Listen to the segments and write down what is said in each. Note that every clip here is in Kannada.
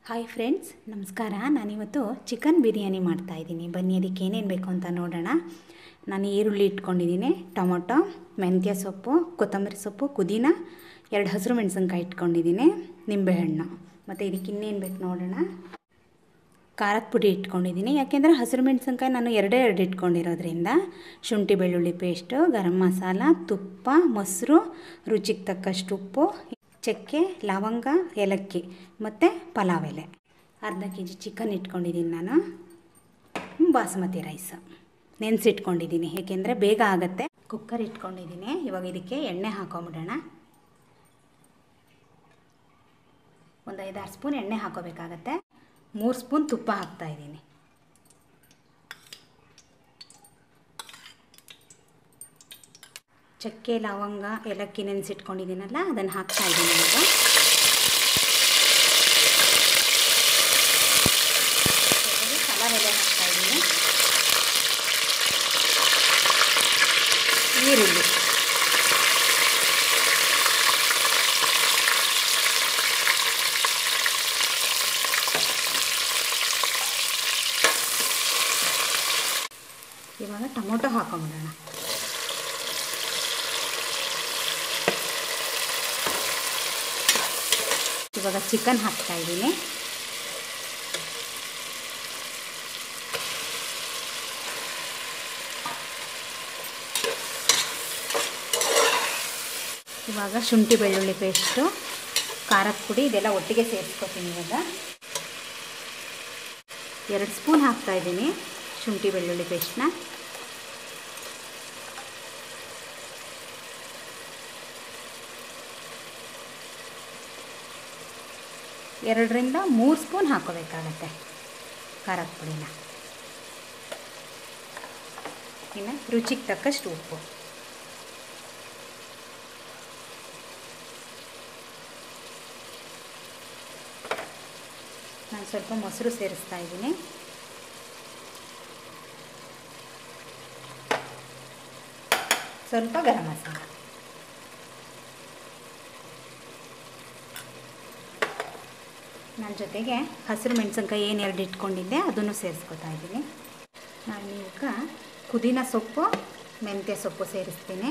ಹಾಯ್ ಫ್ರೆಂಡ್ಸ್ ನಮಸ್ಕಾರ ನಾನಿವತ್ತು ಚಿಕನ್ ಬಿರಿಯಾನಿ ಮಾಡ್ತಾಯಿದ್ದೀನಿ ಬನ್ನಿ ಅದಕ್ಕೆ ಏನೇನು ಬೇಕು ಅಂತ ನೋಡೋಣ ನಾನು ಈರುಳ್ಳಿ ಇಟ್ಕೊಂಡಿದ್ದೀನಿ ಟೊಮೊಟೊ ಮೆಂತ್ಯ ಸೊಪ್ಪು ಕೊತ್ತಂಬರಿ ಸೊಪ್ಪು ಪುದೀನ ಎರಡು ಹಸಿರು ಮೆಣಸಿನ್ಕಾಯಿ ಇಟ್ಕೊಂಡಿದ್ದೀನಿ ನಿಂಬೆಹಣ್ಣು ಮತ್ತು ಇದಕ್ಕೆ ಇನ್ನೇನು ಬೇಕು ನೋಡೋಣ ಖಾರದ ಪುಡಿ ಇಟ್ಕೊಂಡಿದ್ದೀನಿ ಯಾಕೆಂದರೆ ಹಸಿರು ಮೆಣಸಿನ್ಕಾಯಿ ನಾನು ಎರಡೇ ಎರಡು ಇಟ್ಕೊಂಡಿರೋದ್ರಿಂದ ಶುಂಠಿ ಬೆಳ್ಳುಳ್ಳಿ ಪೇಸ್ಟು ಗರಂ ಮಸಾಲ ತುಪ್ಪ ಮೊಸರು ರುಚಿಗೆ ತಕ್ಕಷ್ಟು ಉಪ್ಪು ಚಕ್ಕೆ ಲವಂಗ ಏಲಕ್ಕಿ ಮತ್ತು ಪಲಾವ್ ಎಲೆ ಅರ್ಧ ಕೆ ಜಿ ಚಿಕನ್ ಇಟ್ಕೊಂಡಿದ್ದೀನಿ ನಾನು ಬಾಸುಮತಿ ರೈಸ್ ನೆನೆಸಿಟ್ಕೊಂಡಿದ್ದೀನಿ ಏಕೆಂದರೆ ಬೇಗ ಆಗುತ್ತೆ ಕುಕ್ಕರ್ ಇಟ್ಕೊಂಡಿದ್ದೀನಿ ಇವಾಗ ಇದಕ್ಕೆ ಎಣ್ಣೆ ಹಾಕೊಂಬಿಡೋಣ ಒಂದು ಐದಾರು ಸ್ಪೂನ್ ಎಣ್ಣೆ ಹಾಕೋಬೇಕಾಗತ್ತೆ ಮೂರು ಸ್ಪೂನ್ ತುಪ್ಪ ಹಾಕ್ತಾಯಿದ್ದೀನಿ ಚಕ್ಕೆ ಲವಂಗ ಏಲಕ್ಕಿ ನೆನೆಸಿಟ್ಕೊಂಡಿದ್ದೀನಲ್ಲ ಅದನ್ನು ಹಾಕ್ತಾ ಇದ್ದೀನಿ ಇವಾಗ ಪಲಾವ್ ಎಲೆ ಹಾಕ್ತಾ ಇದ್ದೀನಿ ಈರುಳ್ಳಿ ಇವಾಗ ಟೊಮೊಟೊ ಹಾಕೊಂಬಿಡೋಣ ಇವಾಗ ಚಿಕನ್ ಹಾಕ್ತಾ ಇದ್ದೀನಿ ಇವಾಗ ಶುಂಠಿ ಬೆಳ್ಳುಳ್ಳಿ ಪೇಸ್ಟು ಖಾರದ ಪುಡಿ ಇದೆಲ್ಲ ಒಟ್ಟಿಗೆ ಸೇರಿಸ್ಕೊತೀನಿ ಇವಾಗ ಎರಡು ಸ್ಪೂನ್ ಹಾಕ್ತಾ ಇದ್ದೀನಿ ಶುಂಠಿ ಬೆಳ್ಳುಳ್ಳಿ ಪೇಸ್ಟ್ನ ಎರಡರಿಂದ ಮೂರು ಸ್ಪೂನ್ ಹಾಕೋಬೇಕಾಗತ್ತೆ ಖಾರದ ಪುಡಿನ ಇನ್ನು ರುಚಿಗೆ ತಕ್ಕಷ್ಟು ಉಪ್ಪು ನಾನು ಸ್ವಲ್ಪ ಮೊಸರು ಸೇರಿಸ್ತಾ ಇದ್ದೀನಿ ಸ್ವಲ್ಪ ಗರಂ ಮಸಾಲ ನನ್ನ ಜೊತೆಗೆ ಹಸಿರು ಮೆಣಸಿನ್ಕಾಯಿ ಏನು ಎರಡು ಇಟ್ಕೊಂಡಿದ್ದೆ ಅದನ್ನು ಸೇರಿಸ್ಕೊತಾ ಇದ್ದೀನಿ ನಾನು ಈಗ ಪುದೀನ ಸೊಪ್ಪು ಮೆಂತ್ಯ ಸೊಪ್ಪು ಸೇರಿಸ್ತೀನಿ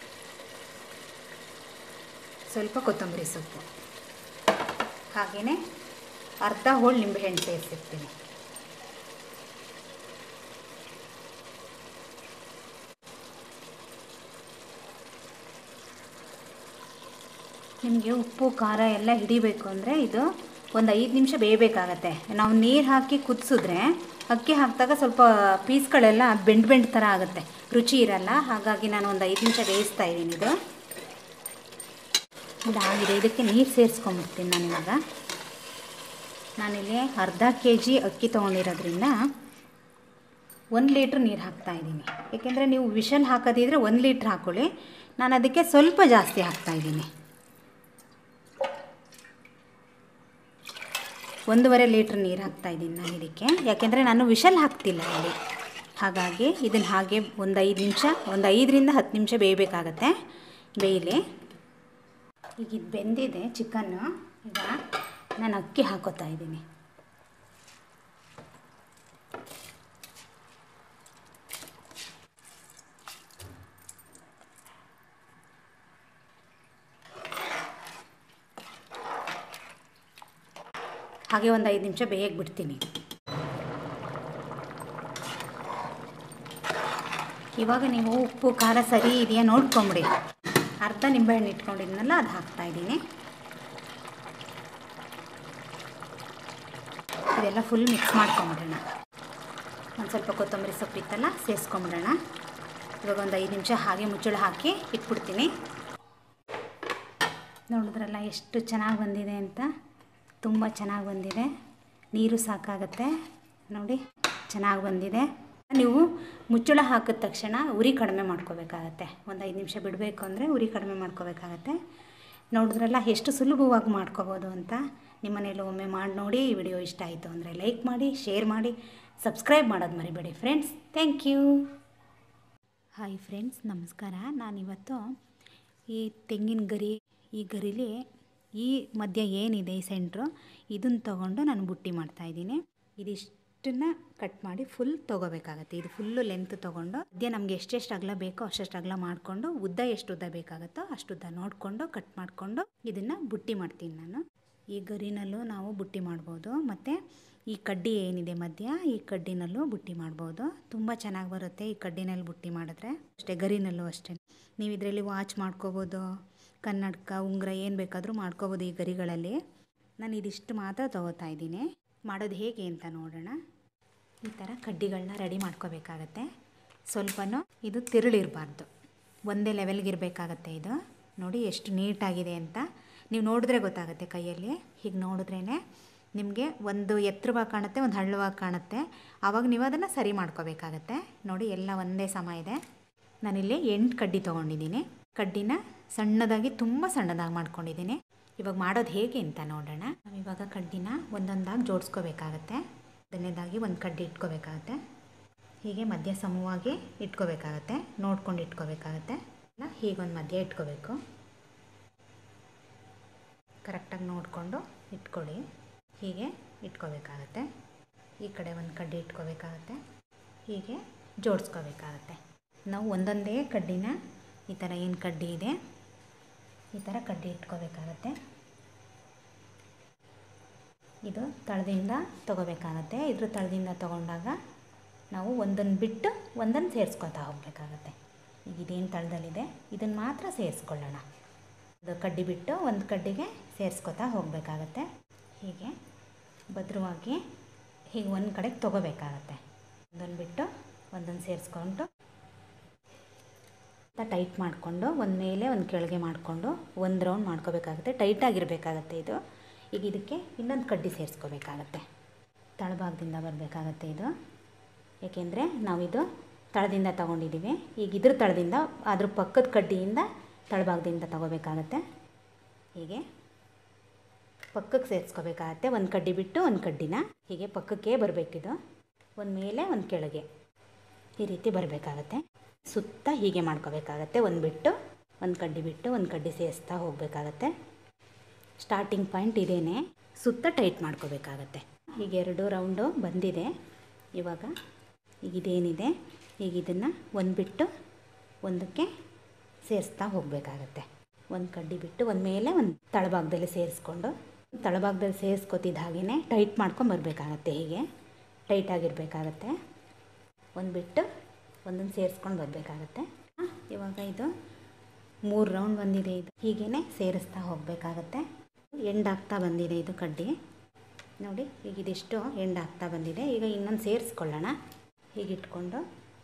ಸ್ವಲ್ಪ ಕೊತ್ತಂಬರಿ ಸೊಪ್ಪು ಹಾಗೆಯೇ ಅರ್ಧ ಹೋಳು ನಿಂಬೆಹಣ್ಣು ಸೇರಿಸಿರ್ತೀನಿ ನಿಮಗೆ ಉಪ್ಪು ಖಾರ ಎಲ್ಲ ಹಿಡಿಬೇಕು ಅಂದರೆ ಇದು ಒಂದು ಐದು ನಿಮಿಷ ಬೇಯಬೇಕಾಗತ್ತೆ ನಾವು ನೀರು ಹಾಕಿ ಕುದಿಸಿದ್ರೆ ಅಕ್ಕಿ ಹಾಕಿದಾಗ ಸ್ವಲ್ಪ ಪೀಸ್ಗಳೆಲ್ಲ ಬೆಂಡ್ ಬೆಂಡ್ ಥರ ಆಗುತ್ತೆ ರುಚಿ ಇರಲ್ಲ ಹಾಗಾಗಿ ನಾನು ಒಂದು ಐದು ನಿಮಿಷ ಬೇಯಿಸ್ತಾ ಇದ್ದೀನಿ ಇದು ಇದಾಗಿದೆ ಇದಕ್ಕೆ ನೀರು ಸೇರಿಸ್ಕೊಂಬಿಡ್ತೀನಿ ನಾನಿವಾಗ ನಾನಿಲ್ಲಿ ಅರ್ಧ ಕೆ ಜಿ ಅಕ್ಕಿ ತೊಗೊಂಡಿರೋದ್ರಿಂದ ಒಂದು ಲೀಟ್ರ್ ನೀರು ಹಾಕ್ತಾಯಿದ್ದೀನಿ ಏಕೆಂದರೆ ನೀವು ವಿಷಲ್ ಹಾಕೋದಿದ್ರೆ ಒಂದು ಲೀಟ್ರ್ ಹಾಕ್ಕೊಳ್ಳಿ ನಾನು ಅದಕ್ಕೆ ಸ್ವಲ್ಪ ಜಾಸ್ತಿ ಹಾಕ್ತಾಯಿದ್ದೀನಿ ಒಂದೂವರೆ ಲೀಟ್ರ್ ನೀರು ಹಾಕ್ತಾಯಿದ್ದೀನಿ ನಾನು ಇದಕ್ಕೆ ಯಾಕೆಂದರೆ ನಾನು ವಿಷಲ್ ಹಾಕ್ತಿಲ್ಲ ಅಲ್ಲಿ ಹಾಗಾಗಿ ಇದನ್ನು ಹಾಗೆ ಒಂದು ಐದು ನಿಮಿಷ ಒಂದು ಐದರಿಂದ ಹತ್ತು ನಿಮಿಷ ಬೇಯಬೇಕಾಗತ್ತೆ ಬೇಯಲಿ ಈಗ ಇದು ಬೆಂದಿದೆ ಚಿಕನ್ನು ಈಗ ನಾನು ಅಕ್ಕಿ ಹಾಕೋತಾ ಇದ್ದೀನಿ ಹಾಗೆ ಒಂದು ಐದು ನಿಮಿಷ ಬೇಯಕ್ಕೆ ಬಿಡ್ತೀನಿ ಇವಾಗ ನೀವು ಉಪ್ಪು ಖಾರ ಸರಿ ಇದೆಯಾ ನೋಡ್ಕೊಂಬಿಡಿ ಅರ್ಧ ನಿಂಬೆಹಣ್ಣು ಇಟ್ಕೊಂಡಿದ್ನಲ್ಲ ಅದು ಹಾಕ್ತಾಯಿದ್ದೀನಿ ಇದೆಲ್ಲ ಫುಲ್ ಮಿಕ್ಸ್ ಮಾಡ್ಕೊಂಬಿಡೋಣ ಒಂದು ಸ್ವಲ್ಪ ಕೊತ್ತಂಬರಿ ಸೊಪ್ಪಿತ್ತಲ್ಲ ಸೇರಿಸ್ಕೊಂಬಿಡೋಣ ಇವಾಗ ಒಂದು ಐದು ನಿಮಿಷ ಹಾಗೆ ಮುಚ್ಚಳ ಹಾಕಿ ಇಟ್ಬಿಡ್ತೀನಿ ನೋಡಿದ್ರಲ್ಲ ಎಷ್ಟು ಚೆನ್ನಾಗಿ ಬಂದಿದೆ ಅಂತ ತುಂಬ ಚೆನ್ನಾಗಿ ಬಂದಿದೆ ನೀರು ಸಾಕಾಗತ್ತೆ ನೋಡಿ ಚೆನ್ನಾಗಿ ಬಂದಿದೆ ನೀವು ಮುಚ್ಚಳ ಹಾಕಿದ ತಕ್ಷಣ ಉರಿ ಕಡಿಮೆ ಮಾಡ್ಕೋಬೇಕಾಗತ್ತೆ ಒಂದು ಐದು ನಿಮಿಷ ಬಿಡಬೇಕು ಅಂದರೆ ಉರಿ ಕಡಿಮೆ ಮಾಡ್ಕೋಬೇಕಾಗತ್ತೆ ನೋಡಿದ್ರಲ್ಲ ಎಷ್ಟು ಸುಲಭವಾಗಿ ಮಾಡ್ಕೋಬೋದು ಅಂತ ನಿಮ್ಮನೇಲಿ ಒಮ್ಮೆ ಮಾಡಿ ನೋಡಿ ಈ ವಿಡಿಯೋ ಇಷ್ಟ ಆಯಿತು ಅಂದರೆ ಲೈಕ್ ಮಾಡಿ ಶೇರ್ ಮಾಡಿ ಸಬ್ಸ್ಕ್ರೈಬ್ ಮಾಡೋದು ಮರಿಬೇಡಿ friends thank you hi friends ನಮಸ್ಕಾರ ನಾನಿವತ್ತು ಈ ತೆಂಗಿನ ಗರಿ ಈ ಗರಿಲಿ ಈ ಮಧ್ಯ ಏನಿದೆ ಈ ಸೆಂಟ್ರು ಇದನ್ನು ತೊಗೊಂಡು ನಾನು ಬುಟ್ಟಿ ಮಾಡ್ತಾಯಿದ್ದೀನಿ ಇದಿಷ್ಟನ್ನ ಕಟ್ ಮಾಡಿ ಫುಲ್ ತೊಗೋಬೇಕಾಗತ್ತೆ ಇದು ಫುಲ್ಲು ಲೆಂತ್ ತೊಗೊಂಡು ಅದೇ ನಮಗೆ ಎಷ್ಟೆಷ್ಟು ಅಗಲ ಬೇಕೋ ಅಷ್ಟೆಷ್ಟು ಅಗಲ ಮಾಡಿಕೊಂಡು ಉದ್ದ ಎಷ್ಟು ಉದ್ದ ಬೇಕಾಗುತ್ತೋ ಅಷ್ಟು ಉದ್ದ ನೋಡಿಕೊಂಡು ಕಟ್ ಮಾಡಿಕೊಂಡು ಇದನ್ನು ಬುಟ್ಟಿ ಮಾಡ್ತೀನಿ ನಾನು ಈ ಗರಿನಲ್ಲೂ ನಾವು ಬುಟ್ಟಿ ಮಾಡ್ಬೋದು ಮತ್ತು ಈ ಕಡ್ಡಿ ಏನಿದೆ ಮಧ್ಯ ಈ ಕಡ್ಡಿನಲ್ಲೂ ಬುಟ್ಟಿ ಮಾಡ್ಬೋದು ತುಂಬ ಚೆನ್ನಾಗಿ ಬರುತ್ತೆ ಈ ಕಡ್ಡಿನಲ್ಲಿ ಬುಟ್ಟಿ ಮಾಡಿದ್ರೆ ಅಷ್ಟೇ ಗರಿನಲ್ಲೂ ಅಷ್ಟೇ ನೀವು ಇದರಲ್ಲಿ ವಾಚ್ ಮಾಡ್ಕೋಬೋದು ಕನ್ನಡಕ ಉಂಗುರ ಏನು ಬೇಕಾದರೂ ಮಾಡ್ಕೋಬೋದು ಈ ಗರಿಗಳಲ್ಲಿ ನಾನು ಇದಿಷ್ಟು ಮಾತ್ರ ತೊಗೋತಾ ಇದ್ದೀನಿ ಮಾಡೋದು ಹೇಗೆ ಅಂತ ನೋಡೋಣ ಈ ಥರ ಕಡ್ಡಿಗಳನ್ನ ರೆಡಿ ಮಾಡ್ಕೋಬೇಕಾಗತ್ತೆ ಸ್ವಲ್ಪನೂ ಇದು ತಿರುಳಿರಬಾರ್ದು ಒಂದೇ ಲೆವೆಲ್ಗೆ ಇರಬೇಕಾಗತ್ತೆ ಇದು ನೋಡಿ ಎಷ್ಟು ನೀಟಾಗಿದೆ ಅಂತ ನೀವು ನೋಡಿದ್ರೆ ಗೊತ್ತಾಗುತ್ತೆ ಕೈಯಲ್ಲಿ ಹೀಗೆ ನೋಡಿದ್ರೇ ನಿಮಗೆ ಒಂದು ಎತ್ತರವಾಗಿ ಕಾಣುತ್ತೆ ಒಂದು ಹಳ್ಳವಾಗಿ ಕಾಣುತ್ತೆ ಆವಾಗ ನೀವು ಅದನ್ನು ಸರಿ ಮಾಡ್ಕೋಬೇಕಾಗತ್ತೆ ನೋಡಿ ಎಲ್ಲ ಒಂದೇ ಸಮ ಇದೆ ನಾನಿಲ್ಲಿ ಎಂಟು ಕಡ್ಡಿ ತೊಗೊಂಡಿದ್ದೀನಿ ಕಡ್ಡಿನ ಸಣ್ಣದಾಗಿ ತುಂಬ ಸಣ್ಣದಾಗಿ ಮಾಡ್ಕೊಂಡಿದ್ದೀನಿ ಇವಾಗ ಮಾಡೋದು ಹೇಗೆ ಅಂತ ನೋಡೋಣ ನಾವು ಇವಾಗ ಕಡ್ಡಿನ ಒಂದೊಂದಾಗಿ ಜೋಡಿಸ್ಕೋಬೇಕಾಗತ್ತೆ ಮೊದಲನೇದಾಗಿ ಒಂದು ಕಡ್ಡಿ ಇಟ್ಕೋಬೇಕಾಗತ್ತೆ ಹೀಗೆ ಮಧ್ಯ ಸಮವಾಗಿ ಇಟ್ಕೋಬೇಕಾಗತ್ತೆ ನೋಡ್ಕೊಂಡು ಇಟ್ಕೋಬೇಕಾಗತ್ತೆ ಇಲ್ಲ ಹೀಗೊಂದು ಮಧ್ಯ ಇಟ್ಕೋಬೇಕು ಕರೆಕ್ಟಾಗಿ ನೋಡಿಕೊಂಡು ಇಟ್ಕೊಳ್ಳಿ ಹೀಗೆ ಇಟ್ಕೋಬೇಕಾಗತ್ತೆ ಈ ಕಡೆ ಒಂದು ಕಡ್ಡಿ ಇಟ್ಕೋಬೇಕಾಗತ್ತೆ ಹೀಗೆ ಜೋಡಿಸ್ಕೋಬೇಕಾಗತ್ತೆ ನಾವು ಒಂದೊಂದೇ ಕಡ್ಡಿನ ಈ ಥರ ಏನು ಕಡ್ಡಿ ಇದೆ ಈ ಥರ ಕಡ್ಡಿ ಇಟ್ಕೋಬೇಕಾಗತ್ತೆ ಇದು ತಳದಿಂದ ತೊಗೋಬೇಕಾಗತ್ತೆ ಇದ್ರ ತಳದಿಂದ ತೊಗೊಂಡಾಗ ನಾವು ಒಂದನ್ನು ಬಿಟ್ಟು ಒಂದನ್ನು ಸೇರಿಸ್ಕೊತಾ ಹೋಗಬೇಕಾಗತ್ತೆ ಈಗ ಇದೇನು ತಳದಲ್ಲಿದೆ ಇದನ್ನು ಮಾತ್ರ ಸೇರಿಸ್ಕೊಳ್ಳೋಣ ಅದು ಕಡ್ಡಿ ಬಿಟ್ಟು ಒಂದು ಕಡ್ಡಿಗೆ ಸೇರಿಸ್ಕೊತಾ ಹೋಗಬೇಕಾಗತ್ತೆ ಹೀಗೆ ಭದ್ರವಾಗಿ ಹೀಗೆ ಒಂದು ಕಡೆಗೆ ತೊಗೋಬೇಕಾಗತ್ತೆ ಒಂದೊಂದು ಬಿಟ್ಟು ಒಂದೊಂದು ಸೇರಿಸ್ಕೊಂಡು ಟೈಟ್ ಮಾಡಿಕೊಂಡು ಒಂದು ಮೇಲೆ ಒಂದು ಕೆಳಗೆ ಮಾಡಿಕೊಂಡು ಒಂದು ರೌಂಡ್ ಮಾಡ್ಕೋಬೇಕಾಗುತ್ತೆ ಟೈಟಾಗಿರಬೇಕಾಗತ್ತೆ ಇದು ಈಗ ಇದಕ್ಕೆ ಇನ್ನೊಂದು ಕಡ್ಡಿ ಸೇರಿಸ್ಕೋಬೇಕಾಗತ್ತೆ ತಳಭಾಗದಿಂದ ಬರಬೇಕಾಗತ್ತೆ ಇದು ಏಕೆಂದರೆ ನಾವಿದು ತಳದಿಂದ ತೊಗೊಂಡಿದ್ದೀವಿ ಈಗ ಇದ್ರ ತಳದಿಂದ ಅದ್ರ ಪಕ್ಕದ ಕಡ್ಡಿಯಿಂದ ತಳಭಾಗದಿಂದ ತಗೋಬೇಕಾಗತ್ತೆ ಹೀಗೆ ಪಕ್ಕಕ್ಕೆ ಸೇರಿಸ್ಕೋಬೇಕಾಗತ್ತೆ ಒಂದು ಕಡ್ಡಿ ಬಿಟ್ಟು ಒಂದು ಕಡ್ಡಿನ ಹೀಗೆ ಪಕ್ಕಕ್ಕೆ ಬರಬೇಕಿದು ಒಂದು ಮೇಲೆ ಒಂದು ಕೆಳಗೆ ಈ ರೀತಿ ಬರಬೇಕಾಗತ್ತೆ ಸುತ್ತ ಹೀಗೆ ಮಾಡ್ಕೋಬೇಕಾಗತ್ತೆ ಒಂದು ಬಿಟ್ಟು ಒಂದು ಕಡ್ಡಿ ಬಿಟ್ಟು ಒಂದು ಕಡ್ಡಿ ಸೇರಿಸ್ತಾ ಹೋಗಬೇಕಾಗತ್ತೆ ಸ್ಟಾರ್ಟಿಂಗ್ ಪಾಯಿಂಟ್ ಇದೇನೆ ಸುತ್ತ ಟೈಟ್ ಮಾಡ್ಕೋಬೇಕಾಗತ್ತೆ ಈಗ ಎರಡು ರೌಂಡು ಬಂದಿದೆ ಇವಾಗ ಈಗ ಇದೇನಿದೆ ಈಗ ಇದನ್ನು ಒಂದು ಬಿಟ್ಟು ಒಂದಕ್ಕೆ ಸೇರಿಸ್ತಾ ಹೋಗಬೇಕಾಗತ್ತೆ ಒಂದು ಕಡ್ಡಿ ಬಿಟ್ಟು ಒಂದು ಮೇಲೆ ಒಂದು ತಳಭಾಗದಲ್ಲಿ ಸೇರಿಸ್ಕೊಂಡು ತಳಭಾಗದಲ್ಲಿ ಸೇರಿಸ್ಕೊತಿದ್ದ ಹಾಗೆಯೇ ಟೈಟ್ ಮಾಡ್ಕೊಂಡು ಬರಬೇಕಾಗತ್ತೆ ಹೀಗೆ ಟೈಟಾಗಿರಬೇಕಾಗತ್ತೆ ಒಂದು ಬಿಟ್ಟು ಒಂದೊಂದು ಸೇರಿಸ್ಕೊಂಡು ಬರಬೇಕಾಗತ್ತೆ ಇವಾಗ ಇದು ಮೂರು ರೌಂಡ್ ಬಂದಿದೆ ಇದು ಹೀಗೇ ಸೇರಿಸ್ತಾ ಹೋಗಬೇಕಾಗತ್ತೆ ಎಂಡಾಗ್ತಾ ಬಂದಿದೆ ಇದು ಕಡ್ಡಿ ನೋಡಿ ಈಗ ಇದಿಷ್ಟು ಎಂಡಾಗ್ತಾ ಬಂದಿದೆ ಈಗ ಇನ್ನೊಂದು ಸೇರಿಸ್ಕೊಳ್ಳೋಣ ಹೀಗಿಟ್ಕೊಂಡು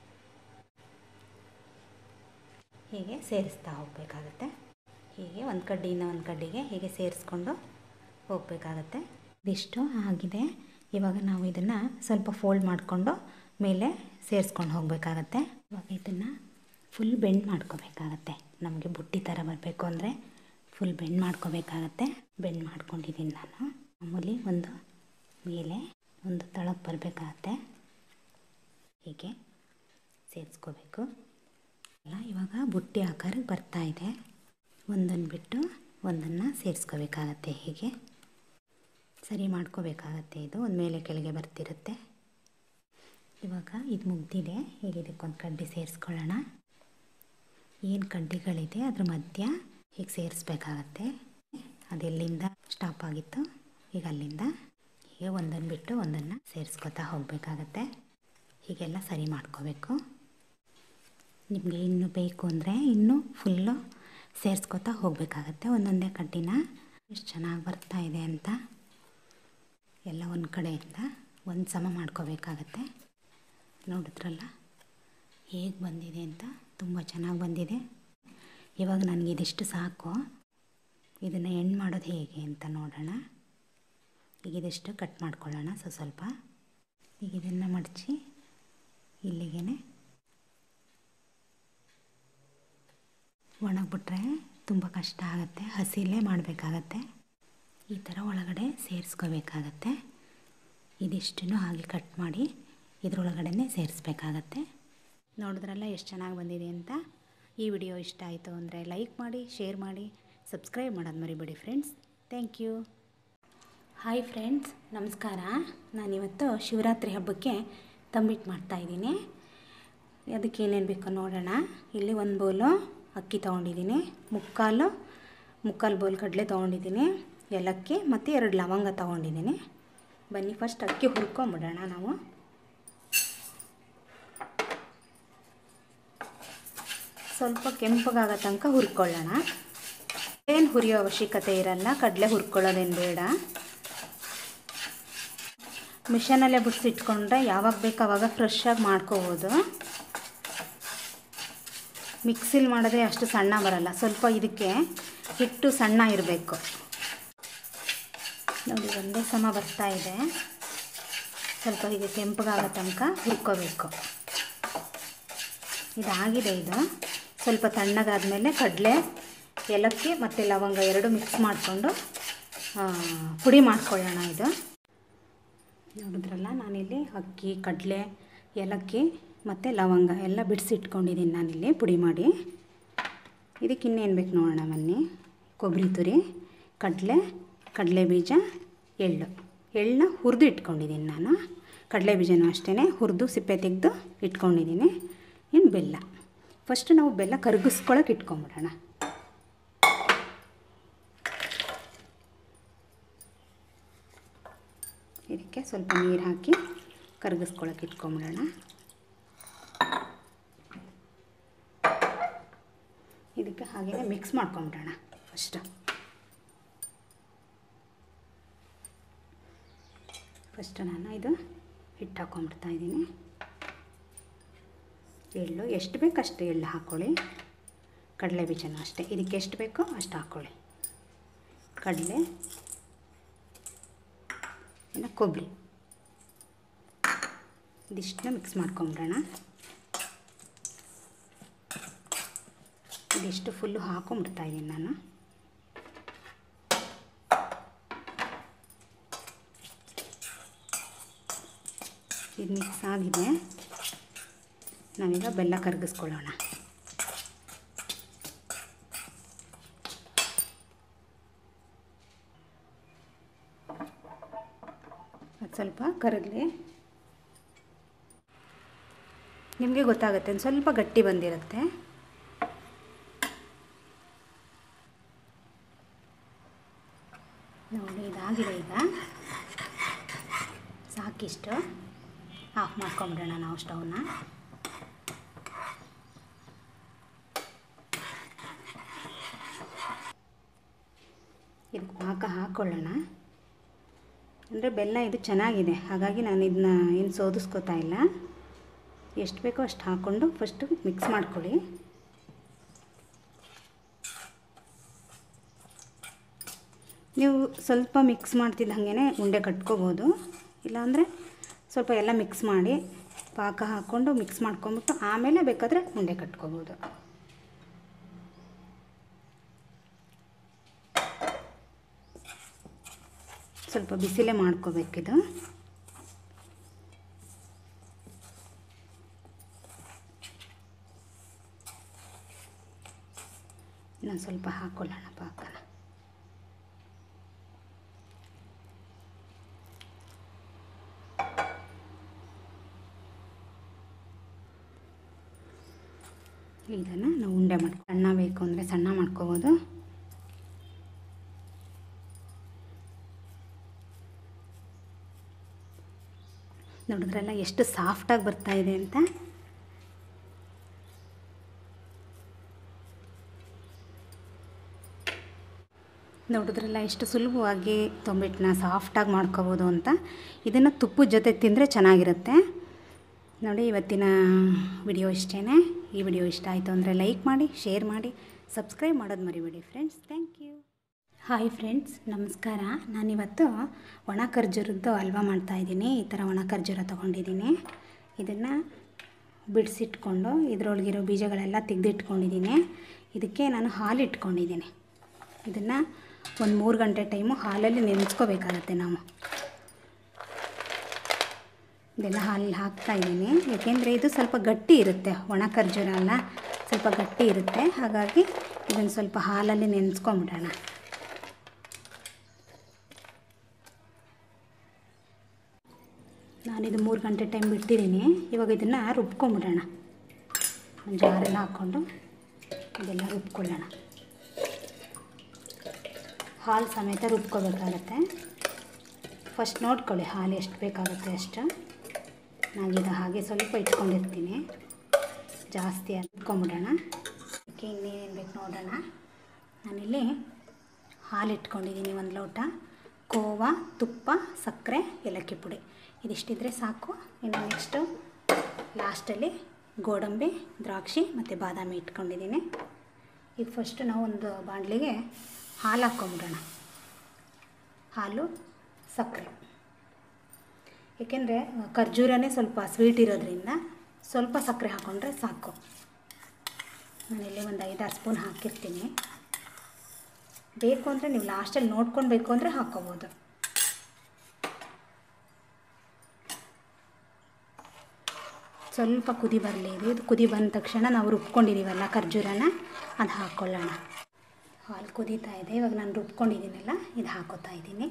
ಹೀಗೆ ಸೇರಿಸ್ತಾ ಹೋಗಬೇಕಾಗತ್ತೆ ಹೀಗೆ ಒಂದು ಕಡ್ಡಿಯಿಂದ ಒಂದು ಕಡ್ಡಿಗೆ ಹೀಗೆ ಸೇರಿಸ್ಕೊಂಡು ಹೋಗಬೇಕಾಗತ್ತೆ ಇದಿಷ್ಟು ಆಗಿದೆ ಇವಾಗ ನಾವು ಇದನ್ನು ಸ್ವಲ್ಪ ಫೋಲ್ಡ್ ಮಾಡಿಕೊಂಡು ಮೇಲೆ ಸೇರಿಸ್ಕೊಂಡು ಹೋಗಬೇಕಾಗತ್ತೆ ಇವಾಗ ಇದನ್ನು ಫುಲ್ ಬೆಂಡ್ ಮಾಡ್ಕೋಬೇಕಾಗತ್ತೆ ನಮಗೆ ಬುಟ್ಟಿ ಥರ ಬರಬೇಕು ಅಂದರೆ ಫುಲ್ ಬೆಂಡ್ ಮಾಡ್ಕೋಬೇಕಾಗತ್ತೆ ಬೆಂಡ್ ಮಾಡ್ಕೊಂಡಿದ್ದೀನಿ ನಾನು ಮಾಮೂಲಿ ಒಂದು ಮೇಲೆ ಒಂದು ತಳಕ್ಕೆ ಬರಬೇಕಾಗತ್ತೆ ಹೀಗೆ ಸೇರಿಸ್ಕೋಬೇಕು ಅಲ್ಲ ಇವಾಗ ಬುಟ್ಟಿ ಆಕಾರಕ್ಕೆ ಬರ್ತಾ ಇದೆ ಒಂದನ್ನು ಬಿಟ್ಟು ಒಂದನ್ನು ಸೇರಿಸ್ಕೋಬೇಕಾಗತ್ತೆ ಹೀಗೆ ಸರಿ ಮಾಡ್ಕೋಬೇಕಾಗತ್ತೆ ಇದು ಒಂದು ಮೇಲೆ ಕೆಳಗೆ ಬರ್ತಿರುತ್ತೆ ಇವಾಗ ಇದು ಮುಗ್ದಿದೆ ಈಗ ಇದಕ್ಕೊಂದು ಕಡ್ಡಿ ಸೇರಿಸ್ಕೊಳ್ಳೋಣ ಏನು ಕಡ್ಡಿಗಳಿದೆ ಅದ್ರ ಮಧ್ಯ ಹೀಗೆ ಸೇರಿಸ್ಬೇಕಾಗತ್ತೆ ಅದೆಲ್ಲಿಂದ ಸ್ಟಾಪ್ ಆಗಿತ್ತು ಈಗ ಅಲ್ಲಿಂದ ಹೀಗೆ ಒಂದನ್ನು ಬಿಟ್ಟು ಒಂದನ್ನು ಸೇರಿಸ್ಕೊತಾ ಹೋಗಬೇಕಾಗತ್ತೆ ಹೀಗೆಲ್ಲ ಸರಿ ಮಾಡ್ಕೋಬೇಕು ನಿಮಗೆ ಇನ್ನೂ ಬೇಕು ಅಂದರೆ ಇನ್ನೂ ಫುಲ್ಲು ಸೇರಿಸ್ಕೊತಾ ಹೋಗಬೇಕಾಗತ್ತೆ ಒಂದೊಂದೇ ಕಡ್ಡಿನ ಎಷ್ಟು ಚೆನ್ನಾಗಿ ಬರ್ತಾ ಇದೆ ಅಂತ ಎಲ್ಲ ಒಂದು ಕಡೆಯಿಂದ ಒಂದು ಸಮ ಮಾಡ್ಕೋಬೇಕಾಗತ್ತೆ ನೋಡಿದ್ರಲ್ಲ ಹೇಗೆ ಬಂದಿದೆ ಅಂತ ತುಂಬ ಚೆನ್ನಾಗಿ ಬಂದಿದೆ ಇವಾಗ ನನಗೆ ಇದಿಷ್ಟು ಸಾಕು ಇದನ್ನು ಎಂಡ್ ಮಾಡೋದು ಹೇಗೆ ಅಂತ ನೋಡೋಣ ಈಗ ಇದಿಷ್ಟು ಕಟ್ ಮಾಡ್ಕೊಳ್ಳೋಣ ಸ್ವಲ್ಪ ಸ್ವಲ್ಪ ಈಗ ಇದನ್ನು ಮಡಚಿ ಇಲ್ಲಿಗೆ ಒಣಗಿಬಿಟ್ರೆ ತುಂಬ ಕಷ್ಟ ಆಗುತ್ತೆ ಹಸಿಲೇ ಮಾಡಬೇಕಾಗತ್ತೆ ಈ ಥರ ಒಳಗಡೆ ಸೇರಿಸ್ಕೋಬೇಕಾಗತ್ತೆ ಇದಿಷ್ಟನ್ನು ಹಾಗೆ ಕಟ್ ಮಾಡಿ ಇದರೊಳಗಡೆ ಸೇರಿಸ್ಬೇಕಾಗತ್ತೆ ನೋಡಿದ್ರಲ್ಲ ಎಷ್ಟು ಚೆನ್ನಾಗಿ ಬಂದಿದೆ ಅಂತ ಈ ವಿಡಿಯೋ ಇಷ್ಟ ಆಯಿತು ಅಂದರೆ ಲೈಕ್ ಮಾಡಿ ಶೇರ್ ಮಾಡಿ ಸಬ್ಸ್ಕ್ರೈಬ್ ಮಾಡೋದು ಮರಿಬೇಡಿ friends thank you hi friends ನಮಸ್ಕಾರ ನಾನಿವತ್ತು ಶಿವರಾತ್ರಿ ಹಬ್ಬಕ್ಕೆ ತಂಬಿಟ್ಟು ಮಾಡ್ತಾಯಿದ್ದೀನಿ ಅದಕ್ಕೆ ಏನೇನು ಬೇಕೋ ನೋಡೋಣ ಇಲ್ಲಿ ಒಂದು ಬೌಲು ಅಕ್ಕಿ ತೊಗೊಂಡಿದ್ದೀನಿ ಮುಕ್ಕಾಲು ಮುಕ್ಕಾಲು ಬೌಲ್ ಕಡಲೆ ತೊಗೊಂಡಿದ್ದೀನಿ ಏಲಕ್ಕಿ ಮತ್ತು ಎರಡು ಲವಂಗ ತೊಗೊಂಡಿದ್ದೀನಿ ಬನ್ನಿ ಫಸ್ಟ್ ಅಕ್ಕಿ ಹುರ್ಕೊಂಬಿಡೋಣ ನಾವು ಸ್ವಲ್ಪ ಕೆಂಪಗಾಗೋ ತನಕ ಹುರ್ಕೊಳ್ಳೋಣ ಏನು ಹುರಿಯೋ ಅವಶ್ಯಕತೆ ಇರಲ್ಲ ಕಡಲೆ ಹುರ್ಕೊಳ್ಳೋದೇನು ಬೇಡ ಮಿಷನಲ್ಲೇ ಬಿಡಿಸಿಟ್ಕೊಂಡ್ರೆ ಯಾವಾಗ ಬೇಕು ಆವಾಗ ಫ್ರೆಶ್ಶಾಗಿ ಮಾಡ್ಕೋಬೋದು ಮಿಕ್ಸಿಲಿ ಮಾಡಿದ್ರೆ ಅಷ್ಟು ಸಣ್ಣ ಬರಲ್ಲ ಸ್ವಲ್ಪ ಇದಕ್ಕೆ ಹಿಟ್ಟು ಸಣ್ಣ ಇರಬೇಕು ನೋಡಿ ಒಂದೇ ಸಮ ಬರ್ತಾ ಇದೆ ಸ್ವಲ್ಪ ಹೀಗೆ ಕೆಂಪಗಾಗೋ ತನಕ ಹುರ್ಕೋಬೇಕು ಇದಾಗಿದೆ ಇದು ಸ್ವಲ್ಪ ತಣ್ಣಗಾದ್ಮೇಲೆ ಕಡಲೆ ಏಲಕ್ಕಿ ಮತ್ತು ಲವಂಗ ಎರಡು ಮಿಕ್ಸ್ ಮಾಡಿಕೊಂಡು ಪುಡಿ ಮಾಡ್ಕೊಳ್ಳೋಣ ಇದು ನೋಡಿದ್ರಲ್ಲ ನಾನಿಲ್ಲಿ ಅಕ್ಕಿ ಕಡಲೆ ಏಲಕ್ಕಿ ಮತ್ತು ಲವಂಗ ಎಲ್ಲ ಬಿಡಿಸಿಟ್ಕೊಂಡಿದ್ದೀನಿ ನಾನಿಲ್ಲಿ ಪುಡಿ ಮಾಡಿ ಇದಕ್ಕೆ ಇನ್ನೇನು ಬೇಕು ನೋಡೋಣ ಬನ್ನಿ ಕೊಬ್ಬರಿ ತುರಿ ಕಡಲೆ ಕಡಲೆ ಬೀಜ ಎಳ್ಳು ಎಳ್ಳನ್ನ ಹುರಿದು ಇಟ್ಕೊಂಡಿದ್ದೀನಿ ನಾನು ಕಡಲೆ ಬೀಜನೂ ಅಷ್ಟೇ ಹುರಿದು ಸಿಪ್ಪೆ ತೆಗೆದು ಇಟ್ಕೊಂಡಿದ್ದೀನಿ ಇನ್ನು ಬೆಲ್ಲ ಫಸ್ಟ್ ನಾವು ಬೆಲ್ಲ ಕರಗಿಸ್ಕೊಳಕ್ಕೆ ಇಟ್ಕೊಂಬಿಡೋಣ ಇದಕ್ಕೆ ಸ್ವಲ್ಪ ನೀರು ಹಾಕಿ ಕರಗಿಸ್ಕೊಳಕ್ಕೆ ಇಟ್ಕೊಂಬಿಡೋಣ ಇದಕ್ಕೆ ಹಾಗೆಯೇ ಮಿಕ್ಸ್ ಮಾಡ್ಕೊಂಬಿಡೋಣ ಫಸ್ಟ್ ಫಸ್ಟ್ ನಾನು ಇದು ಹಿಟ್ಟು ಹಾಕ್ಕೊಂಬಿಡ್ತಾ ಇದ್ದೀನಿ ಎಳ್ಳು ಎಷ್ಟು ಬೇಕು ಅಷ್ಟು ಎಳ್ಳು ಹಾಕ್ಕೊಳ್ಳಿ ಕಡಲೆ ಬೀಜನೂ ಅಷ್ಟೇ ಇದಕ್ಕೆ ಎಷ್ಟು ಬೇಕೋ ಅಷ್ಟು ಹಾಕ್ಕೊಳ್ಳಿ ಕಡಲೆ ಇನ್ನು ಕೊಬ್ಬರಿ ಇದಿಷ್ಟನ್ನ ಮಿಕ್ಸ್ ಮಾಡ್ಕೊಂಬಿಡೋಣ ಇದಿಷ್ಟು ಫುಲ್ಲು ಹಾಕೊಂಬಿಡ್ತಾ ಇದ್ದೀನಿ ನಾನು ಇದು ಮಿಕ್ಸ್ ಆಗಿದೆ ನಾವೀಗ ಬೆಲ್ಲ ಕರಗಿಸ್ಕೊಳ್ಳೋಣ ಅದು ಸ್ವಲ್ಪ ಕರಗಲಿ ನಿಮಗೆ ಗೊತ್ತಾಗುತ್ತೆ ಒಂದು ಸ್ವಲ್ಪ ಗಟ್ಟಿ ಬಂದಿರುತ್ತೆ ನೋಡಿ ಇದಾಗಿದೆ ಈಗ ಸಾಕಿಷ್ಟು ಆಫ್ ಮಾಡ್ಕೊಂಬಿಡೋಣ ನಾವು ಸ್ಟವ್ನ ಇದಕ್ಕೆ ಪಾಕ ಹಾಕ್ಕೊಳ್ಳೋಣ ಅಂದರೆ ಬೆಲ್ಲ ಇದು ಚೆನ್ನಾಗಿದೆ ಹಾಗಾಗಿ ನಾನು ಇದನ್ನ ಏನು ಸೋದಿಸ್ಕೋತಾ ಇಲ್ಲ ಎಷ್ಟು ಬೇಕೋ ಅಷ್ಟು ಹಾಕ್ಕೊಂಡು ಫಸ್ಟು ಮಿಕ್ಸ್ ಮಾಡ್ಕೊಳ್ಳಿ ನೀವು ಸ್ವಲ್ಪ ಮಿಕ್ಸ್ ಮಾಡ್ತಿದ್ದ ಹಾಗೇ ಉಂಡೆ ಕಟ್ಕೋಬೋದು ಇಲ್ಲಾಂದರೆ ಸ್ವಲ್ಪ ಎಲ್ಲ ಮಿಕ್ಸ್ ಮಾಡಿ ಪಾಕ ಹಾಕ್ಕೊಂಡು ಮಿಕ್ಸ್ ಮಾಡ್ಕೊಂಬಿಟ್ಟು ಆಮೇಲೆ ಬೇಕಾದರೆ ಉಂಡೆ ಕಟ್ಕೋಬೋದು ಸ್ವಲ್ಪ ಬಿಸಿಲೇ ಮಾಡ್ಕೋಬೇಕಿದು ಇನ್ನೊಂದು ಸ್ವಲ್ಪ ಹಾಕ್ಕೊಳ್ಳೋಣ ಪಾಕನ ಇದನ್ನು ನಾವು ಉಂಡೆ ಮಾಡಿ ಸಣ್ಣ ಬೇಕು ಅಂದರೆ ಸಣ್ಣ ಮಾಡ್ಕೋಬೋದು ನೋಡಿದ್ರಲ್ಲ ಎಷ್ಟು ಸಾಫ್ಟಾಗಿ ಬರ್ತಾ ಇದೆ ಅಂತ ನೋಡಿದ್ರಲ್ಲ ಎಷ್ಟು ಸುಲಭವಾಗಿ ತೊಂಬಿಟ್ಟನ್ನ ಸಾಫ್ಟಾಗಿ ಮಾಡ್ಕೋಬೋದು ಅಂತ ಇದನ್ನು ತುಪ್ಪದ ಜೊತೆ ತಿಂದರೆ ಚೆನ್ನಾಗಿರುತ್ತೆ ನೋಡಿ ಇವತ್ತಿನ ವಿಡಿಯೋ ಇಷ್ಟೇ ಈ ವಿಡಿಯೋ ಇಷ್ಟ ಆಯಿತು ಅಂದರೆ ಲೈಕ್ ಮಾಡಿ ಶೇರ್ ಮಾಡಿ ಸಬ್ಸ್ಕ್ರೈಬ್ ಮಾಡೋದು ಮರಿಬೇಡಿ friends thank you hi friends ನಮಸ್ಕಾರ ನಾನಿವತ್ತು ಒಣ ಖರ್ಜೂರದ್ದು ಹಲ್ವಾ ಮಾಡ್ತಾಯಿದ್ದೀನಿ ಈ ಥರ ಒಣ ಖರ್ಜೂರ ತೊಗೊಂಡಿದ್ದೀನಿ ಇದನ್ನು ಬಿಡಿಸಿಟ್ಕೊಂಡು ಇದರೊಳಗಿರೋ ಬೀಜಗಳೆಲ್ಲ ತೆಗೆದಿಟ್ಕೊಂಡಿದ್ದೀನಿ ಇದಕ್ಕೆ ನಾನು ಹಾಲು ಇಟ್ಕೊಂಡಿದ್ದೀನಿ ಇದನ್ನು ಒಂದು ಮೂರು ಗಂಟೆ ಟೈಮು ಹಾಲಲ್ಲಿ ನೆನೆಸ್ಕೋಬೇಕಾಗತ್ತೆ ನಾವು ಇದೆಲ್ಲ ಹಾಲು ಹಾಕ್ತಾ ಇದ್ದೀನಿ ಏಕೆಂದರೆ ಇದು ಸ್ವಲ್ಪ ಗಟ್ಟಿ ಇರುತ್ತೆ ಒಣ ಖರ್ಜೂರ ಅಲ್ಲ ಸ್ವಲ್ಪ ಗಟ್ಟಿ ಇರುತ್ತೆ ಹಾಗಾಗಿ ಇದನ್ನು ಸ್ವಲ್ಪ ಹಾಲಲ್ಲಿ ನೆನೆಸ್ಕೊಂಬಿಡೋಣ ನಾನಿದು ಮೂರು ಗಂಟೆ ಟೈಮ್ ಬಿಟ್ಟಿದ್ದೀನಿ ಇವಾಗ ಇದನ್ನು ರುಬ್ಕೊಂಬಿಡೋಣ ಒಂದು ಜಾರೆಲ್ಲ ಹಾಕ್ಕೊಂಡು ಇದೆಲ್ಲ ರುಬ್ಕೊಳ್ಳೋಣ ಹಾಲು ಸಮೇತ ರುಬ್ಕೋಬೇಕಾಗತ್ತೆ ಫಸ್ಟ್ ನೋಡ್ಕೊಳ್ಳಿ ಹಾಲು ಎಷ್ಟು ಬೇಕಾಗುತ್ತೆ ಅಷ್ಟು ನಾನಿದು ಹಾಗೆ ಸ್ವಲ್ಪ ಇಟ್ಕೊಂಡಿರ್ತೀನಿ ಜಾಸ್ತಿ ರುಬ್ಕೊಂಬಿಡೋಣ ಅದಕ್ಕೆ ಇನ್ನೇನೇನು ಬೇಕು ನೋಡೋಣ ನಾನಿಲ್ಲಿ ಹಾಲು ಇಟ್ಕೊಂಡಿದ್ದೀನಿ ಒಂದು ಲೋಟ ಕೋವಾ ತುಪ್ಪ ಸಕ್ಕರೆ ಏಲಕ್ಕಿ ಪುಡಿ ಇದಿಷ್ಟಿದ್ರೆ ಸಾಕು ಇನ್ನು ನೆಕ್ಸ್ಟು ಲಾಸ್ಟಲ್ಲಿ ಗೋಡಂಬಿ ದ್ರಾಕ್ಷಿ ಮತ್ತು ಬಾದಾಮಿ ಇಟ್ಕೊಂಡಿದ್ದೀನಿ ಈಗ ಫಸ್ಟು ನಾವು ಒಂದು ಬಾಣಲಿಗೆ ಹಾಲು ಹಾಕ್ಕೊಂಬಿಡೋಣ ಹಾಲು ಸಕ್ಕರೆ ಏಕೆಂದರೆ ಖರ್ಜೂರನೇ ಸ್ವಲ್ಪ ಸ್ವೀಟ್ ಇರೋದ್ರಿಂದ ಸ್ವಲ್ಪ ಸಕ್ಕರೆ ಹಾಕ್ಕೊಂಡ್ರೆ ಸಾಕು ನಾನಿಲ್ಲಿ ಒಂದು ಐದಾರು ಸ್ಪೂನ್ ಹಾಕಿರ್ತೀನಿ ಬೇಕು ಅಂದರೆ ನೀವು ಲಾಸ್ಟಲ್ಲಿ ನೋಡ್ಕೊಂಡು ಬೇಕು ಅಂದರೆ ಹಾಕ್ಕೋಬೋದು ಸ್ವಲ್ಪ ಕುದಿ ಬರಲಿ ಇದು ಇದು ಕುದಿ ಬಂದ ತಕ್ಷಣ ನಾವು ರುಬ್ಕೊಂಡಿದ್ದೀವಲ್ಲ ಖರ್ಜೂರನ ಅದು ಹಾಕ್ಕೊಳ್ಳೋಣ ಹಾಲು ಕುದೀತಾ ಇದೆ ಇವಾಗ ನಾನು ರುಬ್ಕೊಂಡಿದ್ದೀನಲ್ಲ ಇದು ಹಾಕೋತಾ ಇದ್ದೀನಿ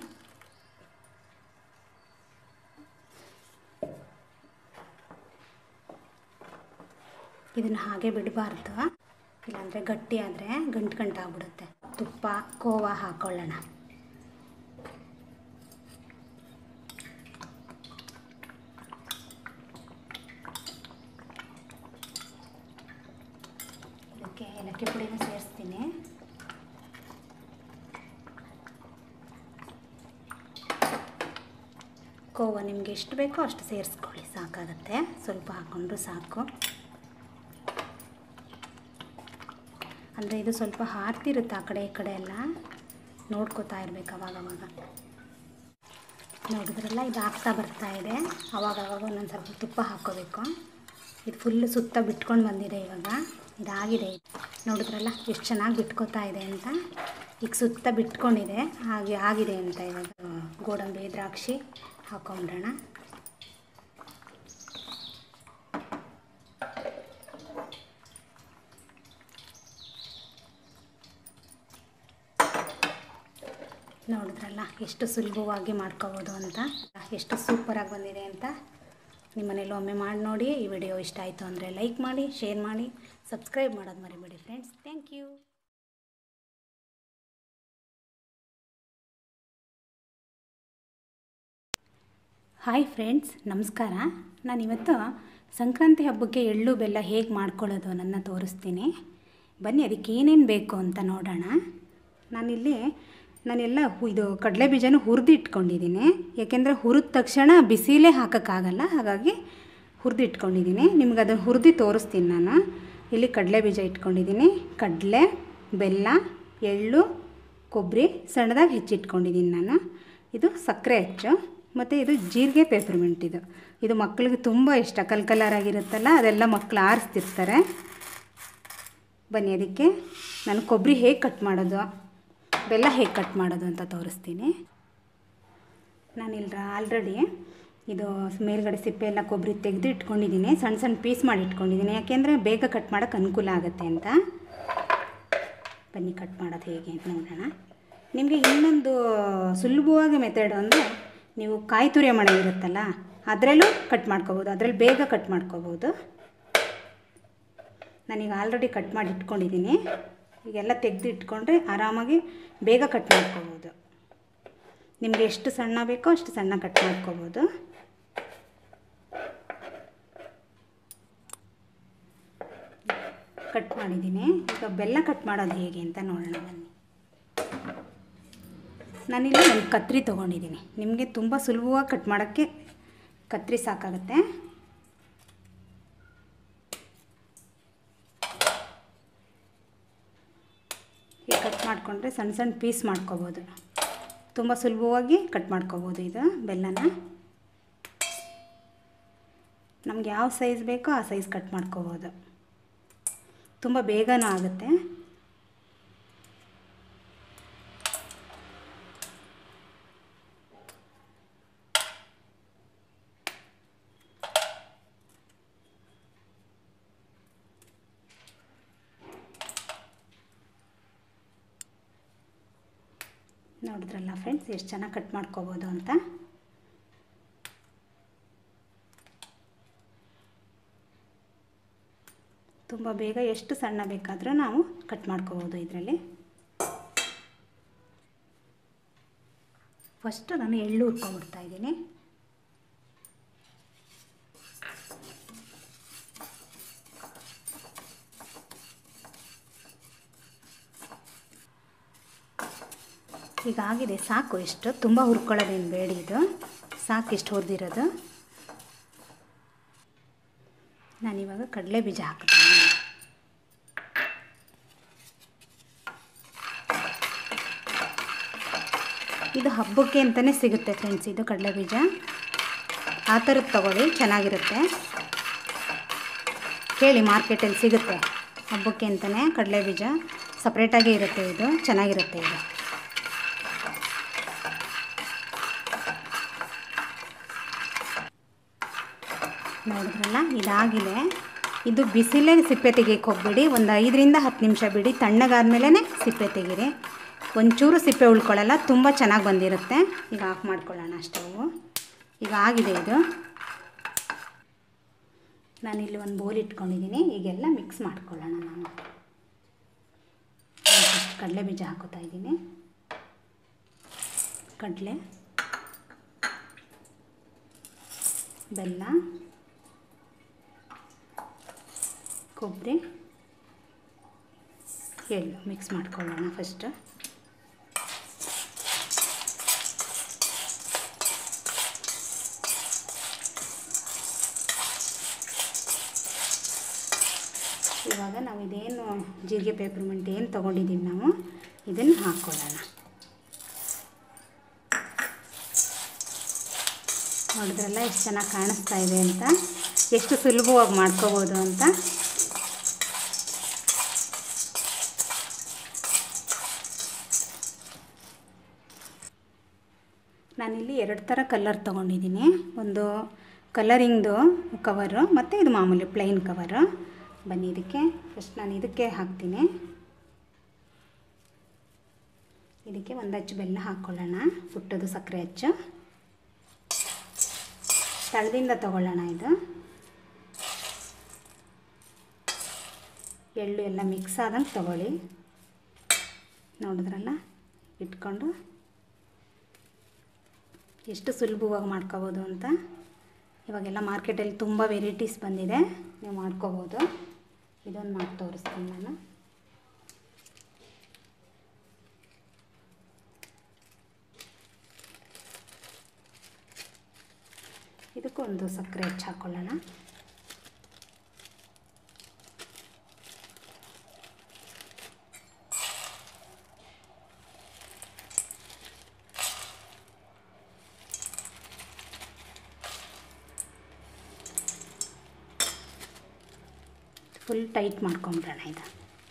ಇದನ್ನು ಹಾಗೆ ಬಿಡಬಾರ್ದು ಇಲ್ಲಾಂದರೆ ಗಟ್ಟಿ ಆದರೆ ಗಂಟು ಗಂಟಾಗ್ಬಿಡುತ್ತೆ ತುಪ್ಪ ಕೋವಾ ಹಾಕ್ಕೊಳ್ಳೋಣ ಇದಕ್ಕೆ ಏಲಕ್ಕಿ ಪುಡಿನೂ ಸೇರಿಸ್ತೀನಿ ಕೋವಾ ನಿಮಗೆ ಎಷ್ಟು ಬೇಕೋ ಅಷ್ಟು ಸೇರಿಸ್ಕೊಳ್ಳಿ ಸಾಕಾಗತ್ತೆ ಸ್ವಲ್ಪ ಹಾಕ್ಕೊಂಡ್ರು ಸಾಕು ಅಂದರೆ ಇದು ಸ್ವಲ್ಪ ಹಾರ್ತಿರುತ್ತೆ ಆ ಕಡೆ ಈ ಕಡೆ ಎಲ್ಲ ನೋಡ್ಕೋತಾ ಇರ್ಬೇಕು ಅವಾಗ ಅವಾಗ ನೋಡಿದ್ರಲ್ಲ ಇದು ಆಗ್ತಾ ಬರ್ತಾ ಇದೆ ಅವಾಗ ಅವಾಗ ಒಂದೊಂದು ಸ್ವಲ್ಪ ತುಪ್ಪ ಹಾಕ್ಕೋಬೇಕು ಇದು ಫುಲ್ಲು ಸುತ್ತ ಬಿಟ್ಕೊಂಡು ಬಂದಿದೆ ಇವಾಗ ಇದಾಗಿದೆ ನೋಡಿದ್ರಲ್ಲ ಎಷ್ಟು ಚೆನ್ನಾಗಿ ಬಿಟ್ಕೋತಾ ಇದೆ ಅಂತ ಈಗ ಸುತ್ತ ಬಿಟ್ಕೊಂಡಿದೆ ಹಾಗೆ ಆಗಿದೆ ಅಂತ ಇವಾಗ ಗೋಡಂಬಿ ದ್ರಾಕ್ಷಿ ಹಾಕೊಂಬಿಡೋಣ ನೋಡಿದ್ರಲ್ಲ ಎಷ್ಟು ಸುಲಭವಾಗಿ ಮಾಡ್ಕೋಬೋದು ಅಂತ ಎಷ್ಟು ಸೂಪರಾಗಿ ಬಂದಿದೆ ಅಂತ ನಿಮ್ಮ ಮನೇಲಿ ಒಮ್ಮೆ ಮಾಡಿ ನೋಡಿ ಈ ವಿಡಿಯೋ ಇಷ್ಟ ಆಯಿತು ಅಂದರೆ ಲೈಕ್ ಮಾಡಿ ಶೇರ್ ಮಾಡಿ ಸಬ್ಸ್ಕ್ರೈಬ್ ಮಾಡೋದು ಮರಿಬೇಡಿ friends thank you hi friends ನಮಸ್ಕಾರ ನಾನಿವತ್ತು ಸಂಕ್ರಾಂತಿ ಹಬ್ಬಕ್ಕೆ ಎಳ್ಳು ಬೆಲ್ಲ ಹೇಗೆ ಮಾಡ್ಕೊಳ್ಳೋದು ಅನ್ನೋದನ್ನ ತೋರಿಸ್ತೀನಿ ಬನ್ನಿ ಅದಕ್ಕೆ ಏನೇನು ಬೇಕು ಅಂತ ನೋಡೋಣ ನಾನಿಲ್ಲಿ ನಾನೆಲ್ಲ ಹು- ಇದು ಕಡಲೆ ಬೀಜನೂ ಹುರಿದು ಇಟ್ಕೊಂಡಿದ್ದೀನಿ ಯಾಕೆಂದರೆ ಹುರಿದ ತಕ್ಷಣ ಬಿಸಿಲೇ ಹಾಕೋಕ್ಕಾಗಲ್ಲ ಹಾಗಾಗಿ ಹುರಿದು ಇಟ್ಕೊಂಡಿದ್ದೀನಿ ನಿಮ್ಗೆ ಅದನ್ನು ಹುರಿದು ತೋರಿಸ್ತೀನಿ ನಾನು ಇಲ್ಲಿ ಕಡಲೆ ಬೀಜ ಇಟ್ಕೊಂಡಿದ್ದೀನಿ ಕಡಲೆ ಬೆಲ್ಲ ಎಳ್ಳು ಕೊಬ್ಬರಿ ಸಣ್ಣದಾಗಿ ಹೆಚ್ಚಿಟ್ಕೊಂಡಿದ್ದೀನಿ ನಾನು ಇದು ಸಕ್ಕರೆ ಹೆಚ್ಚು ಮತ್ತು ಇದು ಜೀರಿಗೆ ಪೇಪರ್ಮೆಂಟ್ ಇದು ಇದು ಮಕ್ಕಳಿಗೆ ತುಂಬ ಇಷ್ಟ ಕಲ್ ಕಲರಾಗಿರುತ್ತಲ್ಲ ಅದೆಲ್ಲ ಮಕ್ಕಳು ಆರಿಸ್ತಿರ್ತಾರೆ ಬನ್ನಿ ಅದಕ್ಕೆ ನಾನು ಕೊಬ್ಬರಿ ಹೇಗೆ ಕಟ್ ಮಾಡೋದು ಬೆಲ್ಲ ಹೇಗೆ ಕಟ್ ಮಾಡೋದು ಅಂತ ತೋರಿಸ್ತೀನಿ ನಾನಿಲ್ಲ ಆಲ್ರೆಡಿ ಇದು ಮೇಲ್ಗಡೆ ಸಿಪ್ಪೆ ಎಲ್ಲ ಕೊಬ್ಬರಿ ತೆಗೆದು ಇಟ್ಕೊಂಡಿದ್ದೀನಿ ಸಣ್ಣ ಸಣ್ಣ ಪೀಸ್ ಮಾಡಿ ಇಟ್ಕೊಂಡಿದ್ದೀನಿ ಯಾಕೆಂದರೆ ಬೇಗ ಕಟ್ ಮಾಡೋಕ್ಕೆ ಅನುಕೂಲ ಆಗುತ್ತೆ ಅಂತ ಬನ್ನಿ ಕಟ್ ಮಾಡೋದು ಹೇಗೆ ಅಂತ ನೋಡೋಣ ನಿಮಗೆ ಇನ್ನೊಂದು ಸುಲಭವಾಗಿ ಮೆಥಡ್ ಅಂದರೆ ನೀವು ಕಾಯಿ ತುರಿಯ ಮಣೆ ಇರುತ್ತಲ್ಲ ಅದರಲ್ಲೂ ಕಟ್ ಮಾಡ್ಕೋಬೋದು ಅದರಲ್ಲಿ ಬೇಗ ಕಟ್ ಮಾಡ್ಕೋಬೋದು ನಾನೀಗ ಆಲ್ರೆಡಿ ಕಟ್ ಮಾಡಿ ಇಟ್ಕೊಂಡಿದ್ದೀನಿ ಈಗೆಲ್ಲ ತೆಗೆದು ಇಟ್ಕೊಂಡ್ರೆ ಆರಾಮಾಗಿ ಬೇಗ ಕಟ್ ಮಾಡ್ಕೋಬೋದು ನಿಮಗೆ ಎಷ್ಟು ಸಣ್ಣ ಬೇಕೋ ಅಷ್ಟು ಸಣ್ಣ ಕಟ್ ಮಾಡ್ಕೋಬೋದು ಕಟ್ ಮಾಡಿದ್ದೀನಿ ಈಗ ಬೆಲ್ಲ ಕಟ್ ಮಾಡೋದು ಹೇಗೆ ಅಂತ ನೋಡೋಣ ಬನ್ನಿ ನಾನಿಲ್ಲಿ ಒಂದು ಕತ್ರಿ ತೊಗೊಂಡಿದ್ದೀನಿ ನಿಮಗೆ ತುಂಬ ಸುಲಭವಾಗಿ ಕಟ್ ಮಾಡೋಕ್ಕೆ ಕತ್ರಿ ಸಾಕಾಗುತ್ತೆ ಹೀಗೆ ಕಟ್ ಮಾಡಿಕೊಂಡ್ರೆ ಸಣ್ಣ ಸಣ್ಣ ಪೀಸ್ ಮಾಡ್ಕೋಬೋದು ತುಂಬ ಸುಲಭವಾಗಿ ಕಟ್ ಮಾಡ್ಕೋಬೋದು ಇದು ಬೆಲ್ಲನ ನಮ್ಗೆ ಯಾವ ಸೈಜ್ ಬೇಕೋ ಆ ಸೈಜ್ ಕಟ್ ಮಾಡ್ಕೋಬೋದು ತುಂಬ ಬೇಗನೂ ಆಗುತ್ತೆ ನೋಡಿದ್ರಲ್ಲ ಫ್ರೆಂಡ್ಸ್ ಎಷ್ಟು ಚೆನ್ನಾಗಿ ಕಟ್ ಮಾಡ್ಕೋಬೋದು ಅಂತ ತುಂಬ ಬೇಗ ಎಷ್ಟು ಸಣ್ಣ ಬೇಕಾದರೂ ನಾವು ಕಟ್ ಮಾಡ್ಕೋಬೋದು ಇದರಲ್ಲಿ ಫಸ್ಟು ನಾನು ಎಳ್ಳು ಹುರ್ಕೊಂಡ್ಬಿಡ್ತಾ ಇದ್ದೀನಿ ಈಗಾಗಿದೆ ಸಾಕು ಇಷ್ಟು ತುಂಬ ಹುರ್ಕೊಳ್ಳೋದೇನು ಬೇಡಿ ಇದು ಸಾಕು ಇಷ್ಟು ಹುರಿದಿರೋದು ನಾನಿವಾಗ ಕಡಲೆ ಬೀಜ ಹಾಕ್ತೀನಿ ಇದು ಹಬ್ಬಕ್ಕೆ ಅಂತಲೇ ಸಿಗುತ್ತೆ ಫ್ರೆಂಡ್ಸ್ ಇದು ಕಡಲೆ ಬೀಜ ಆ ಥರದ್ದು ತಗೊಳ್ಳಿ ಚೆನ್ನಾಗಿರುತ್ತೆ ಕೇಳಿ ಮಾರ್ಕೆಟಲ್ಲಿ ಸಿಗುತ್ತೆ ಹಬ್ಬಕ್ಕೆ ಅಂತಲೇ ಕಡಲೆ ಬೀಜ ಸಪ್ರೇಟಾಗೇ ಇರುತ್ತೆ ಇದು ಚೆನ್ನಾಗಿರುತ್ತೆ ಇದು ನೋಡಿದ್ರಲ್ಲ ಇದಾಗಿದೆ ಇದು ಬಿಸಿಲೇ ಸಿಪ್ಪೆ ತೆಗಿಯಕ್ಕೆ ಹೋಗ್ಬೇಡಿ ಒಂದು ಐದರಿಂದ ಹತ್ತು ನಿಮಿಷ ಬಿಡಿ ತಣ್ಣಗಾದ್ಮೇಲೆ ಸಿಪ್ಪೆ ತೆಗೀರಿ ಒಂಚೂರು ಸಿಪ್ಪೆ ಉಳ್ಕೊಳ್ಳಲ್ಲ ತುಂಬ ಚೆನ್ನಾಗಿ ಬಂದಿರುತ್ತೆ ಈಗ ಆಫ್ ಮಾಡ್ಕೊಳ್ಳೋಣ ಸ್ಟವು ಈಗ ಆಗಿದೆ ಇದು ನಾನಿಲ್ಲಿ ಒಂದು ಬೋಲ್ ಇಟ್ಕೊಂಡಿದ್ದೀನಿ ಈಗೆಲ್ಲ ಮಿಕ್ಸ್ ಮಾಡ್ಕೊಳ್ಳೋಣ ನಾನು ಫಸ್ಟ್ ಕಡಲೆ ಬೀಜ ಹಾಕೋತಾ ಇದ್ದೀನಿ ಕಡಲೆ ಬೆಲ್ಲ ಕೊಬ್ಬರಿ ಎಳ್ಳು ಮಿಕ್ಸ್ ಮಾಡ್ಕೊಳ್ಳೋಣ ಫಸ್ಟ್ ಇವಾಗ ನಾವು ಇದೇನು ಜೀರಿಗೆ ಪೇಪರ್ಮೆಂಟ್ ಏನು ತೊಗೊಂಡಿದ್ದೀವಿ ನಾವು ಇದನ್ನು ಹಾಕ್ಕೊಳ್ಳೋಣ ನೋಡಿದ್ರಲ್ಲ ಎಷ್ಟು ಚೆನ್ನಾಗಿ ಕಾಣಿಸ್ತಾ ಇದೆ ಅಂತ ಎಷ್ಟು ಸುಲಭವಾಗಿ ಮಾಡ್ಕೋಬೋದು ಅಂತ ನಾನಿಲ್ಲಿ ಎರಡು ಥರ ಕಲರ್ ತೊಗೊಂಡಿದ್ದೀನಿ ಒಂದು ಕಲರಿಂಗ್ದು ಕವರು ಮತ್ತು ಇದು ಮಾಮೂಲಿ ಪ್ಲೈನ್ ಕವರು ಬನ್ನಿ ಇದಕ್ಕೆ ಫಸ್ಟ್ ನಾನು ಇದಕ್ಕೆ ಹಾಕ್ತೀನಿ ಇದಕ್ಕೆ ಒಂದು ಅಚ್ಚು ಬೆಲ್ಲ ಹಾಕ್ಕೊಳ್ಳೋಣ ಪುಟ್ಟದು ಸಕ್ಕರೆ ಅಚ್ಚು ತಳದಿಂದ ತಗೊಳ್ಳೋಣ ಇದು ಎಳ್ಳು ಎಲ್ಲ ಮಿಕ್ಸ್ ಆದಂಗೆ ತಗೊಳ್ಳಿ ನೋಡಿದ್ರಲ್ಲ ಇಟ್ಕೊಂಡು ಎಷ್ಟು ಸುಲಭವಾಗಿ ಮಾಡ್ಕೋಬೋದು ಅಂತ ಇವಾಗೆಲ್ಲ ಮಾರ್ಕೆಟಲ್ಲಿ ತುಂಬ ವೆರೈಟೀಸ್ ಬಂದಿದೆ ನೀವು ಮಾಡ್ಕೋಬೋದು ಇದೊಂದು ಮಾಡಿ ತೋರಿಸ್ತೀನಿ ನಾನು ಇದಕ್ಕೊಂದು ಸಕ್ಕರೆ ಹೆಚ್ಚು ಹಾಕ್ಕೊಳ್ಳೋಣ ಫುಲ್ ಟೈಟ್ ಮಾಡ್ಕೊಂಬಿಡೋಣ ಇದು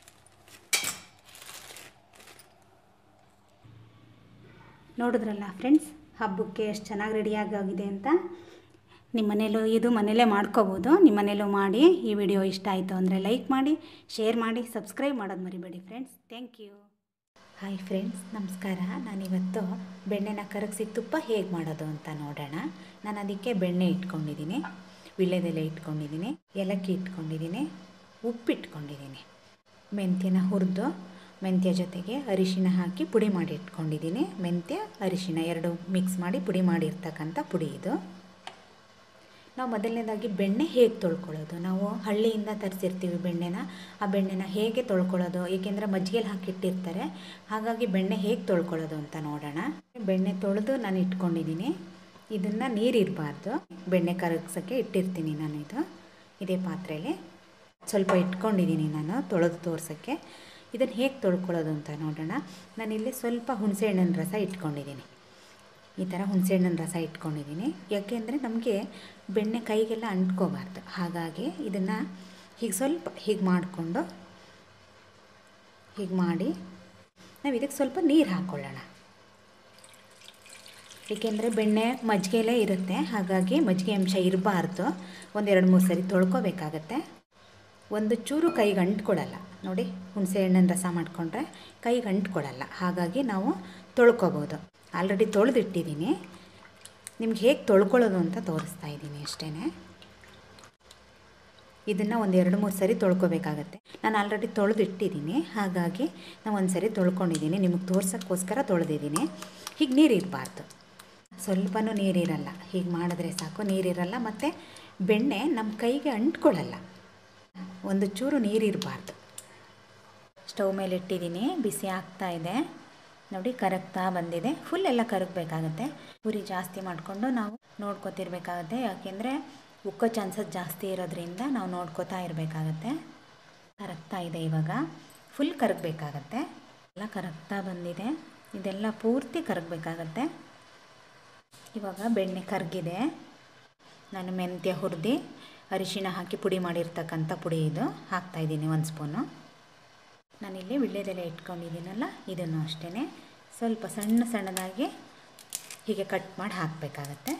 ನೋಡಿದ್ರಲ್ಲ ಫ್ರೆಂಡ್ಸ್ ಹಬ್ಬಕ್ಕೆ ಎಷ್ಟು ಚೆನ್ನಾಗಿ ರೆಡಿಯಾಗಿ ಆಗಿದೆ ಅಂತ ನಿಮ್ಮ ಮನೇಲೂ ಇದು ಮನೇಲೇ ಮಾಡ್ಕೋಬೋದು ನಿಮ್ಮ ಮನೇಲೂ ಮಾಡಿ ಈ ವಿಡಿಯೋ ಇಷ್ಟ ಆಯಿತು ಅಂದರೆ ಲೈಕ್ ಮಾಡಿ ಶೇರ್ ಮಾಡಿ ಸಬ್ಸ್ಕ್ರೈಬ್ ಮಾಡೋದು ಮರಿಬೇಡಿ friends thank you hi friends ನಮಸ್ಕಾರ ನಾನಿವತ್ತು ಬೆಣ್ಣೆನ ಕರಗಿಸಿ ತುಪ್ಪ ಹೇಗೆ ಮಾಡೋದು ಅಂತ ನೋಡೋಣ ನಾನು ಅದಕ್ಕೆ ಬೆಣ್ಣೆ ಇಟ್ಕೊಂಡಿದ್ದೀನಿ ವಿಳ್ಯದೆಲೆ ಇಟ್ಕೊಂಡಿದ್ದೀನಿ ಏಲಕ್ಕಿ ಇಟ್ಕೊಂಡಿದ್ದೀನಿ ಉಪ್ಪು ಇಟ್ಕೊಂಡಿದ್ದೀನಿ ಮೆಂತ್ಯನ ಹುರಿದು ಮೆಂತ್ಯ ಜೊತೆಗೆ ಅರಿಶಿನ ಹಾಕಿ ಪುಡಿ ಮಾಡಿ ಇಟ್ಕೊಂಡಿದ್ದೀನಿ ಮೆಂತ್ಯ ಅರಿಶಿನ ಎರಡು ಮಿಕ್ಸ್ ಮಾಡಿ ಪುಡಿ ಮಾಡಿರ್ತಕ್ಕಂಥ ಪುಡಿ ಇದು ನಾವು ಮೊದಲನೇದಾಗಿ ಬೆಣ್ಣೆ ಹೇಗೆ ತೊಳ್ಕೊಳ್ಳೋದು ನಾವು ಹಳ್ಳಿಯಿಂದ ತರಿಸಿರ್ತೀವಿ ಬೆಣ್ಣೆನ ಆ ಬೆಣ್ಣೆನ ಹೇಗೆ ತೊಳ್ಕೊಳ್ಳೋದು ಏಕೆಂದರೆ ಮಜ್ಜಿಗೆಲಿ ಹಾಕಿಟ್ಟಿರ್ತಾರೆ ಹಾಗಾಗಿ ಬೆಣ್ಣೆ ಹೇಗೆ ತೊಳ್ಕೊಳ್ಳೋದು ಅಂತ ನೋಡೋಣ ಬೆಣ್ಣೆ ತೊಳೆದು ನಾನು ಇಟ್ಕೊಂಡಿದ್ದೀನಿ ಇದನ್ನು ನೀರಿರಬಾರ್ದು ಬೆಣ್ಣೆ ಕರಗ್ಸೋಕ್ಕೆ ಇಟ್ಟಿರ್ತೀನಿ ನಾನು ಇದು ಇದೇ ಪಾತ್ರೆಯಲ್ಲಿ ಸ್ವಲ್ಪ ಇಟ್ಕೊಂಡಿದ್ದೀನಿ ನಾನು ತೊಳೆದು ತೋರ್ಸೋಕ್ಕೆ ಇದನ್ನು ಹೇಗೆ ತೊಳ್ಕೊಳ್ಳೋದು ಅಂತ ನೋಡೋಣ ನಾನಿಲ್ಲಿ ಸ್ವಲ್ಪ ಹುಣಸೆಹಣ್ಣಿನ ರಸ ಇಟ್ಕೊಂಡಿದ್ದೀನಿ ಈ ಥರ ಹುಣಸೆಹಣ್ಣಿನ ರಸ ಇಟ್ಕೊಂಡಿದ್ದೀನಿ ಯಾಕೆಂದರೆ ನಮಗೆ ಬೆಣ್ಣೆ ಕೈಗೆಲ್ಲ ಅಂಟ್ಕೋಬಾರ್ದು ಹಾಗಾಗಿ ಇದನ್ನು ಹೀಗೆ ಸ್ವಲ್ಪ ಹೀಗೆ ಮಾಡಿಕೊಂಡು ಹೀಗೆ ಮಾಡಿ ನಾವು ಇದಕ್ಕೆ ಸ್ವಲ್ಪ ನೀರು ಹಾಕ್ಕೊಳ್ಳೋಣ ಏಕೆಂದರೆ ಬೆಣ್ಣೆ ಮಜ್ಜಿಗೆಲೇ ಇರುತ್ತೆ ಹಾಗಾಗಿ ಮಜ್ಜಿಗೆ ಅಂಶ ಇರಬಾರ್ದು ಒಂದೆರಡು ಮೂರು ಸರಿ ತೊಳ್ಕೊಬೇಕಾಗತ್ತೆ ಒಂದು ಚೂರು ಕೈಗೆ ಅಂಟ್ಕೊಡಲ್ಲ ನೋಡಿ ಹುಣಸೆ ಹಣ್ಣಿನ ರಸ ಮಾಡಿಕೊಂಡ್ರೆ ಕೈಗೆ ಅಂಟ್ಕೊಡಲ್ಲ ಹಾಗಾಗಿ ನಾವು ತೊಳ್ಕೊಬೋದು ಆಲ್ರೆಡಿ ತೊಳೆದಿಟ್ಟಿದ್ದೀನಿ ನಿಮ್ಗೆ ಹೇಗೆ ತೊಳ್ಕೊಳ್ಳೋದು ಅಂತ ತೋರಿಸ್ತಾ ಇದ್ದೀನಿ ಅಷ್ಟೇ ಇದನ್ನು ಒಂದು ಎರಡು ಮೂರು ಸರಿ ತೊಳ್ಕೊಬೇಕಾಗತ್ತೆ ನಾನು ಆಲ್ರೆಡಿ ತೊಳೆದು ಇಟ್ಟಿದ್ದೀನಿ ಹಾಗಾಗಿ ನಾನು ಒಂದು ಸರಿ ತೊಳ್ಕೊಂಡಿದ್ದೀನಿ ನಿಮಗೆ ತೋರ್ಸೋಕ್ಕೋಸ್ಕರ ತೊಳೆದಿದ್ದೀನಿ ಹೀಗೆ ನೀರು ಇರಬಾರ್ದು ಸ್ವಲ್ಪನೂ ನೀರಿರಲ್ಲ ಹೀಗೆ ಮಾಡಿದ್ರೆ ಸಾಕು ನೀರಿರಲ್ಲ ಮತ್ತು ಬೆಣ್ಣೆ ನಮ್ಮ ಕೈಗೆ ಅಂಟ್ಕೊಳ್ಳಲ್ಲ ಒಂದು ಚೂರು ನೀರಿರಬಾರ್ದು ಸ್ಟವ್ ಮೇಲೆ ಇಟ್ಟಿದ್ದೀನಿ ಬಿಸಿ ಆಗ್ತಾ ಇದೆ ನೋಡಿ ಕರಗ್ತಾ ಬಂದಿದೆ ಫುಲ್ ಎಲ್ಲ ಕರಗಬೇಕಾಗತ್ತೆ ಉರಿ ಜಾಸ್ತಿ ಮಾಡಿಕೊಂಡು ನಾವು ನೋಡ್ಕೊತಿರ್ಬೇಕಾಗತ್ತೆ ಯಾಕೆಂದರೆ ಉಕ್ಕೋ ಚಾನ್ಸಸ್ ಜಾಸ್ತಿ ಇರೋದ್ರಿಂದ ನಾವು ನೋಡ್ಕೋತಾ ಇರಬೇಕಾಗತ್ತೆ ಕರಗ್ತಾ ಇದೆ ಇವಾಗ ಫುಲ್ ಕರಗಬೇಕಾಗತ್ತೆ ಎಲ್ಲ ಕರಗ್ತಾ ಬಂದಿದೆ ಇದೆಲ್ಲ ಪೂರ್ತಿ ಕರಗಬೇಕಾಗತ್ತೆ ಇವಾಗ ಬೆಣ್ಣೆ ಕರಗಿದೆ ನಾನು ಮೆಂತ್ಯ ಹುರಿದು ಅರಿಶಿಣ ಹಾಕಿ ಪುಡಿ ಮಾಡಿರ್ತಕ್ಕಂಥ ಪುಡಿ ಇದು ಹಾಕ್ತಾಯಿದ್ದೀನಿ ಒಂದು ಸ್ಪೂನು ನಾನಿಲ್ಲಿ ವಿಳ್ಯದೆಲೆ ಇಟ್ಕೊಂಡಿದ್ದೀನಲ್ಲ ಇದನ್ನು ಅಷ್ಟೇ ಸ್ವಲ್ಪ ಸಣ್ಣ ಸಣ್ಣದಾಗಿ ಹೀಗೆ ಕಟ್ ಮಾಡಿ ಹಾಕಬೇಕಾಗತ್ತೆ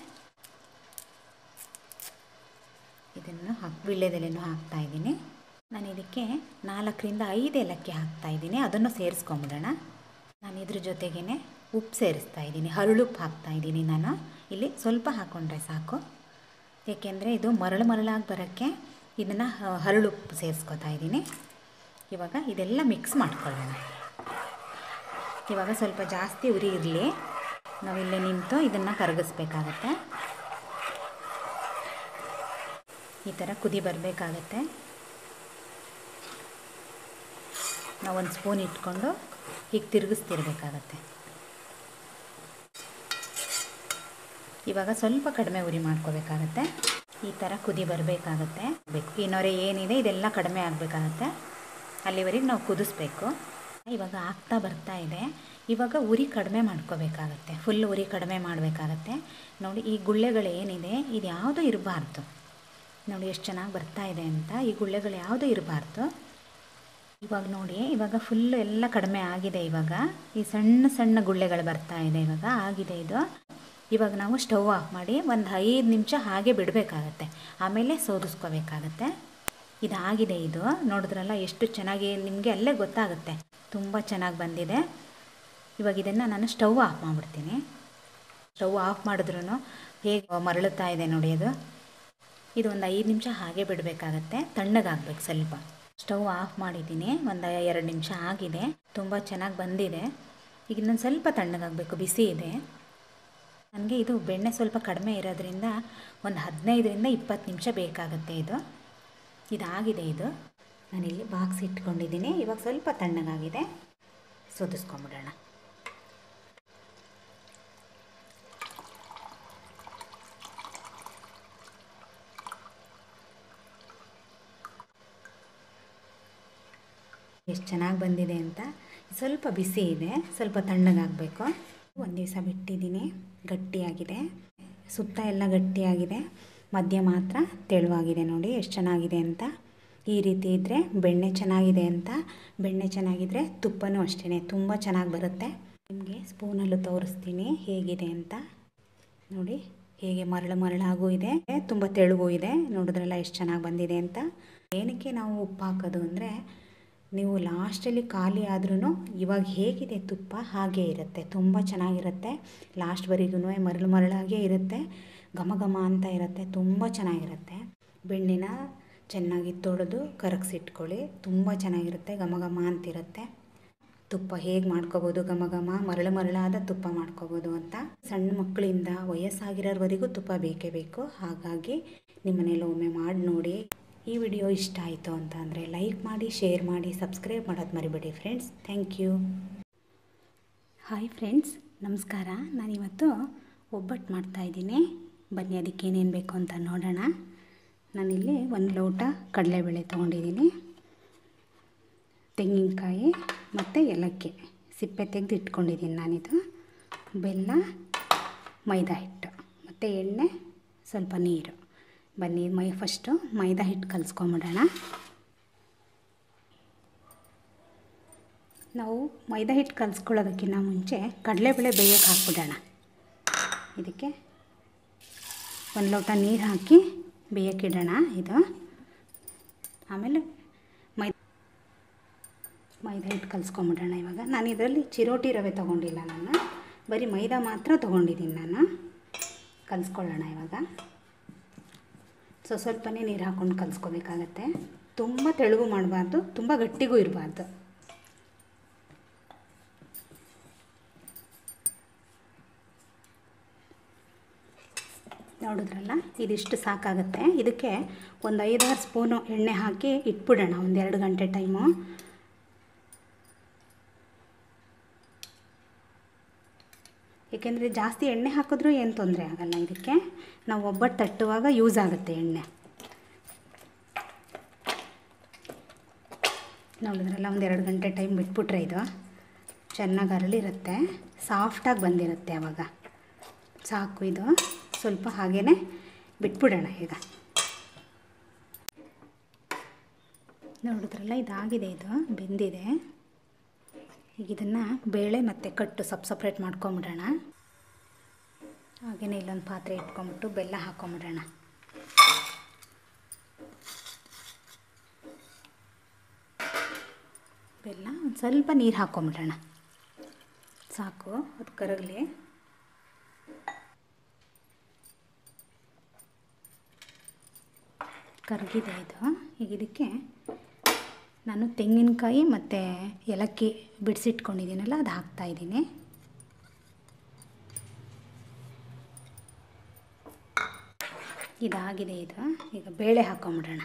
ಇದನ್ನು ಹಾಕಿ ವಿಳ್ಯದೆಲೆನೂ ಹಾಕ್ತಾಯಿದ್ದೀನಿ ನಾನು ಇದಕ್ಕೆ ನಾಲ್ಕರಿಂದ ಐದು ಏಲಕ್ಕಿ ಹಾಕ್ತಾಯಿದ್ದೀನಿ ಅದನ್ನು ಸೇರಿಸ್ಕೊಂಬಿಡೋಣ ನಾನು ಇದ್ರ ಜೊತೆಗೇ ಉಪ್ಪು ಸೇರಿಸ್ತಾ ಇದ್ದೀನಿ ಹರಳುಪ್ಪು ಹಾಕ್ತಾಯಿದ್ದೀನಿ ನಾನು ಇಲ್ಲಿ ಸ್ವಲ್ಪ ಹಾಕ್ಕೊಂಡ್ರೆ ಸಾಕು ಏಕೆಂದರೆ ಇದು ಮರಳು ಮರಳಾಗಿ ಬರೋಕ್ಕೆ ಇದನ್ನು ಹರಳುಪ್ಪು ಸೇರಿಸ್ಕೊತಾ ಇದ್ದೀನಿ ಇವಾಗ ಇದೆಲ್ಲ ಮಿಕ್ಸ್ ಮಾಡ್ಕೊಳ್ಳೋಣ ಇವಾಗ ಸ್ವಲ್ಪ ಜಾಸ್ತಿ ಉರಿ ಇರಲಿ ನಾವಿಲ್ಲೇ ನಿಂತು ಇದನ್ನು ಕರಗಿಸ್ಬೇಕಾಗತ್ತೆ ಈ ಥರ ಕುದಿ ಬರಬೇಕಾಗತ್ತೆ ನಾವು ಒಂದು ಸ್ಪೂನ್ ಇಟ್ಕೊಂಡು ಹೀಗೆ ತಿರುಗಿಸ್ತಿರ್ಬೇಕಾಗತ್ತೆ ಇವಾಗ ಸ್ವಲ್ಪ ಕಡಿಮೆ ಉರಿ ಮಾಡ್ಕೋಬೇಕಾಗತ್ತೆ ಈ ಥರ ಕುದಿ ಬರಬೇಕಾಗತ್ತೆ ಬೇಕು ಈ ನೊರೆ ಏನಿದೆ ಇದೆಲ್ಲ ಕಡಿಮೆ ಆಗಬೇಕಾಗತ್ತೆ ಅಲ್ಲಿವರೆಗೆ ನಾವು ಕುದಿಸ್ಬೇಕು ಇವಾಗ ಆಗ್ತಾ ಬರ್ತಾ ಇದೆ ಇವಾಗ ಉರಿ ಕಡಿಮೆ ಮಾಡ್ಕೋಬೇಕಾಗತ್ತೆ ಫುಲ್ ಉರಿ ಕಡಿಮೆ ಮಾಡಬೇಕಾಗತ್ತೆ ನೋಡಿ ಈ ಗುಳ್ಳೆಗಳು ಏನಿದೆ ಇದು ಯಾವುದೂ ಇರಬಾರ್ದು ನೋಡಿ ಎಷ್ಟು ಚೆನ್ನಾಗಿ ಬರ್ತಾ ಇದೆ ಅಂತ ಈ ಗುಳ್ಳೆಗಳು ಯಾವುದೂ ಇರಬಾರ್ದು ಇವಾಗ ನೋಡಿ ಇವಾಗ ಫುಲ್ಲು ಎಲ್ಲ ಕಡಿಮೆ ಆಗಿದೆ ಇವಾಗ ಈ ಸಣ್ಣ ಸಣ್ಣ ಗುಳ್ಳೆಗಳು ಬರ್ತಾ ಇದೆ ಇವಾಗ ಆಗಿದೆ ಇದು ಇವಾಗ ನಾವು ಸ್ಟವ್ ಆಫ್ ಮಾಡಿ ಒಂದು ಐದು ನಿಮಿಷ ಹಾಗೆ ಬಿಡಬೇಕಾಗತ್ತೆ ಆಮೇಲೆ ಸೋದಿಸ್ಕೋಬೇಕಾಗತ್ತೆ ಇದಾಗಿದೆ ಇದು ನೋಡಿದ್ರಲ್ಲ ಎಷ್ಟು ಚೆನ್ನಾಗಿ ನಿಮಗೆ ಅಲ್ಲೇ ಗೊತ್ತಾಗುತ್ತೆ ತುಂಬ ಚೆನ್ನಾಗಿ ಬಂದಿದೆ ಇವಾಗ ಇದನ್ನು ನಾನು ಸ್ಟವ್ ಆಫ್ ಮಾಡಿಬಿಡ್ತೀನಿ ಸ್ಟವ್ ಆಫ್ ಮಾಡಿದ್ರೂ ಹೇಗೆ ಮರಳುತ್ತಾ ಇದೆ ನೋಡಿ ಅದು ಇದು ಒಂದು ಐದು ನಿಮಿಷ ಹಾಗೆ ಬಿಡಬೇಕಾಗತ್ತೆ ತಣ್ಣಗಾಗಬೇಕು ಸ್ವಲ್ಪ ಸ್ಟವ್ ಆಫ್ ಮಾಡಿದ್ದೀನಿ ಒಂದು ಎರಡು ನಿಮಿಷ ಆಗಿದೆ ತುಂಬ ಚೆನ್ನಾಗಿ ಬಂದಿದೆ ಈಗ ಇನ್ನೊಂದು ಸ್ವಲ್ಪ ತಣ್ಣಗಾಗಬೇಕು ಬಿಸಿ ಇದೆ ನನಗೆ ಇದು ಬೆಣ್ಣೆ ಸ್ವಲ್ಪ ಕಡಿಮೆ ಇರೋದ್ರಿಂದ ಒಂದು ಹದಿನೈದರಿಂದ ಇಪ್ಪತ್ತು ನಿಮಿಷ ಬೇಕಾಗುತ್ತೆ ಇದು ಇದಾಗಿದೆ ಇದು ನಾನಿಲ್ಲಿ ಬಾಕ್ಸ್ ಇಟ್ಕೊಂಡಿದ್ದೀನಿ ಇವಾಗ ಸ್ವಲ್ಪ ತಣ್ಣಗಾಗಿದೆ ಸೋದಿಸ್ಕೊಂಬಿಡೋಣ ಎಷ್ಟು ಚೆನ್ನಾಗಿ ಬಂದಿದೆ ಅಂತ ಸ್ವಲ್ಪ ಬಿಸಿ ಇದೆ ಸ್ವಲ್ಪ ತಣ್ಣಗಾಗಬೇಕು ಒಂದು ದಿವಸ ಬಿಟ್ಟಿದ್ದೀನಿ ಗಟ್ಟಿಯಾಗಿದೆ ಸುತ್ತ ಎಲ್ಲ ಗಟ್ಟಿಯಾಗಿದೆ ಮಧ್ಯ ಮಾತ್ರ ತೆಳುವಾಗಿದೆ ನೋಡಿ ಎಷ್ಟು ಚೆನ್ನಾಗಿದೆ ಅಂತ ಈ ರೀತಿ ಇದ್ದರೆ ಬೆಣ್ಣೆ ಚೆನ್ನಾಗಿದೆ ಅಂತ ಬೆಣ್ಣೆ ಚೆನ್ನಾಗಿದ್ದರೆ ತುಪ್ಪನೂ ಅಷ್ಟೇ ತುಂಬ ಚೆನ್ನಾಗಿ ಬರುತ್ತೆ ನಿಮಗೆ ಸ್ಪೂನಲ್ಲೂ ತೋರಿಸ್ತೀನಿ ಹೇಗಿದೆ ಅಂತ ನೋಡಿ ಹೇಗೆ ಮರಳು ಮರಳಾಗೂ ಇದೆ ತುಂಬ ತೆಳುಗೂ ಇದೆ ನೋಡಿದ್ರಲ್ಲ ಎಷ್ಟು ಚೆನ್ನಾಗಿ ಬಂದಿದೆ ಅಂತ ಏನಕ್ಕೆ ನಾವು ಉಪ್ಪು ಹಾಕೋದು ಅಂದರೆ ನೀವು ಲಾಸ್ಟಲ್ಲಿ ಖಾಲಿ ಆದ್ರೂ ಇವಾಗ ಹೇಗಿದೆ ತುಪ್ಪ ಹಾಗೇ ಇರುತ್ತೆ ತುಂಬ ಚೆನ್ನಾಗಿರುತ್ತೆ ಲಾಸ್ಟ್ವರೆಗೂ ಮರಳು ಮರಳಾಗೇ ಇರುತ್ತೆ ಘಮ ಘಮ ಅಂತ ಇರುತ್ತೆ ತುಂಬ ಚೆನ್ನಾಗಿರುತ್ತೆ ಬೆಣ್ಣೆನ ಚೆನ್ನಾಗಿ ತೊಳೆದು ಕರಗಿಸಿಟ್ಕೊಳ್ಳಿ ತುಂಬ ಚೆನ್ನಾಗಿರುತ್ತೆ ಘಮ ಘಮ ಅಂತಿರುತ್ತೆ ತುಪ್ಪ ಹೇಗೆ ಮಾಡ್ಕೋಬೋದು ಘಮ ಘಮ ಮರಳು ಮರಳಾದ ತುಪ್ಪ ಮಾಡ್ಕೋಬೋದು ಅಂತ ಸಣ್ಣ ಮಕ್ಕಳಿಂದ ವಯಸ್ಸಾಗಿರೋರ್ವರೆಗೂ ತುಪ್ಪ ಬೇಕೇ ಬೇಕು ಹಾಗಾಗಿ ನಿಮ್ಮನೇಲಿ ಒಮ್ಮೆ ಮಾಡಿ ನೋಡಿ ಈ ವಿಡಿಯೋ ಇಷ್ಟ ಆಯಿತು ಅಂತ ಅಂದರೆ ಲೈಕ್ ಮಾಡಿ ಶೇರ್ ಮಾಡಿ ಸಬ್ಸ್ಕ್ರೈಬ್ ಮಾಡೋದು ಮರಿಬೇಡಿ friends thank you hi friends ನಮಸ್ಕಾರ ನಾನಿವತ್ತು ಒಬ್ಬಟ್ಟು ಮಾಡ್ತಾಯಿದ್ದೀನಿ ಬನ್ನಿ ಅದಕ್ಕೆ ಏನೇನು ಬೇಕು ಅಂತ ನೋಡೋಣ ನಾನಿಲ್ಲಿ ಒಂದು ಲೋಟ ಕಡಲೆಬೇಳೆ ತೊಗೊಂಡಿದ್ದೀನಿ ತೆಂಗಿನಕಾಯಿ ಮತ್ತು ಏಲಕ್ಕಿ ಸಿಪ್ಪೆ ತೆಗೆದು ಇಟ್ಕೊಂಡಿದ್ದೀನಿ ನಾನಿದು ಬೆಲ್ಲ ಮೈದಾ ಹಿಟ್ಟು ಮತ್ತು ಎಣ್ಣೆ ಸ್ವಲ್ಪ ನೀರು ಬನ್ನಿ ಮೈ ಫಸ್ಟು ಮೈದಾ ಹಿಟ್ಟು ಕಲಿಸ್ಕೊಂಬಿಡೋಣ ನಾವು ಮೈದಾ ಹಿಟ್ಟು ಕಲಿಸ್ಕೊಳ್ಳೋದಕ್ಕಿಂತ ಮುಂಚೆ ಕಡಲೆಬೇಳೆ ಬೇಯಕ್ಕೆ ಹಾಕ್ಬಿಡೋಣ ಇದಕ್ಕೆ ಒಂದು ಲೋಟ ನೀರು ಹಾಕಿ ಬೇಯಕ್ಕಿಡೋಣ ಇದು ಆಮೇಲೆ ಮೈ ಮೈದಾ ಹಿಟ್ಟು ಕಲಿಸ್ಕೊಂಬಿಡೋಣ ಇವಾಗ ನಾನು ಇದರಲ್ಲಿ ಚಿರೋಟಿ ರವೆ ತೊಗೊಂಡಿಲ್ಲ ನಾನು ಬರೀ ಮೈದಾ ಮಾತ್ರ ತೊಗೊಂಡಿದ್ದೀನಿ ನಾನು ಕಲಿಸ್ಕೊಳ್ಳೋಣ ಇವಾಗ ಸೊ ಸ್ವಲ್ಪನೇ ನೀರು ಹಾಕ್ಕೊಂಡು ಕಲಿಸ್ಕೋಬೇಕಾಗತ್ತೆ ತುಂಬ ತೆಳುವು ಮಾಡಬಾರ್ದು ತುಂಬ ಗಟ್ಟಿಗೂ ಇರಬಾರ್ದು ನೋಡಿದ್ರಲ್ಲ ಇದಿಷ್ಟು ಸಾಕಾಗುತ್ತೆ ಇದಕ್ಕೆ ಒಂದು ಐದಾರು ಸ್ಪೂನು ಎಣ್ಣೆ ಹಾಕಿ ಇಟ್ಬಿಡೋಣ ಒಂದೆರಡು ಗಂಟೆ ಟೈಮು ಏಕೆಂದರೆ ಜಾಸ್ತಿ ಎಣ್ಣೆ ಹಾಕಿದ್ರೂ ಏನು ತೊಂದರೆ ಆಗಲ್ಲ ಇದಕ್ಕೆ ನಾವು ಒಬ್ಬಟ್ಟು ತಟ್ಟುವಾಗ ಯೂಸ್ ಆಗುತ್ತೆ ಎಣ್ಣೆ ನೋಡಿದ್ರಲ್ಲ ಒಂದೆರಡು ಗಂಟೆ ಟೈಮ್ ಬಿಟ್ಬಿಟ್ರೆ ಇದು ಚೆನ್ನಾಗಿ ಅರಳಿರುತ್ತೆ ಸಾಫ್ಟಾಗಿ ಬಂದಿರುತ್ತೆ ಆವಾಗ ಸಾಕು ಇದು ಸ್ವಲ್ಪ ಹಾಗೇ ಬಿಟ್ಬಿಡೋಣ ಈಗ ನೋಡಿದ್ರಲ್ಲ ಇದಾಗಿದೆ ಇದು ಬೆಂದಿದೆ ಈಗ ಇದನ್ನು ಬೇಳೆ ಮತ್ತು ಕಟ್ಟು ಸಪ್ ಸಪ್ರೇಟ್ ಮಾಡ್ಕೊಂಬಿಡೋಣ ಹಾಗೆಯೇ ಇಲ್ಲೊಂದು ಪಾತ್ರೆ ಇಟ್ಕೊಂಬಿಟ್ಟು ಬೆಲ್ಲ ಹಾಕ್ಕೊಂಬಿಡೋಣ ಬೆಲ್ಲ ಒಂದು ಸ್ವಲ್ಪ ನೀರು ಹಾಕ್ಕೊಂಬಿಡೋಣ ಸಾಕು ಅದು ಕರಗಲಿ ಕರಗಿದೆ ಇದು ಈಗ ಇದಕ್ಕೆ ನಾನು ತೆಂಗಿನಕಾಯಿ ಮತ್ತು ಏಲಕ್ಕಿ ಬಿಡಿಸಿಟ್ಕೊಂಡಿದ್ದೀನಲ್ಲ ಅದು ಹಾಕ್ತಾಯಿದ್ದೀನಿ ಇದಾಗಿದೆ ಇದು ಈಗ ಬೇಳೆ ಹಾಕ್ಕೊಂಬಿಡೋಣ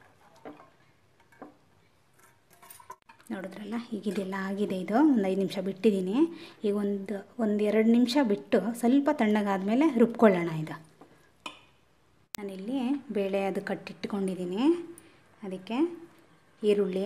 ನೋಡಿದ್ರಲ್ಲ ಈಗ ಇದೆಲ್ಲ ಆಗಿದೆ ಇದು ಒಂದು ಐದು ನಿಮಿಷ ಬಿಟ್ಟಿದ್ದೀನಿ ಈಗ ಒಂದು ಒಂದು ಎರಡು ನಿಮಿಷ ಬಿಟ್ಟು ಸ್ವಲ್ಪ ತಣ್ಣಗಾದ್ಮೇಲೆ ರುಬ್ಕೊಳ್ಳೋಣ ಇದು ನಾನಿಲ್ಲಿ ಬೇಳೆ ಅದು ಕಟ್ಟಿಟ್ಕೊಂಡಿದ್ದೀನಿ ಅದಕ್ಕೆ ಈರುಳ್ಳಿ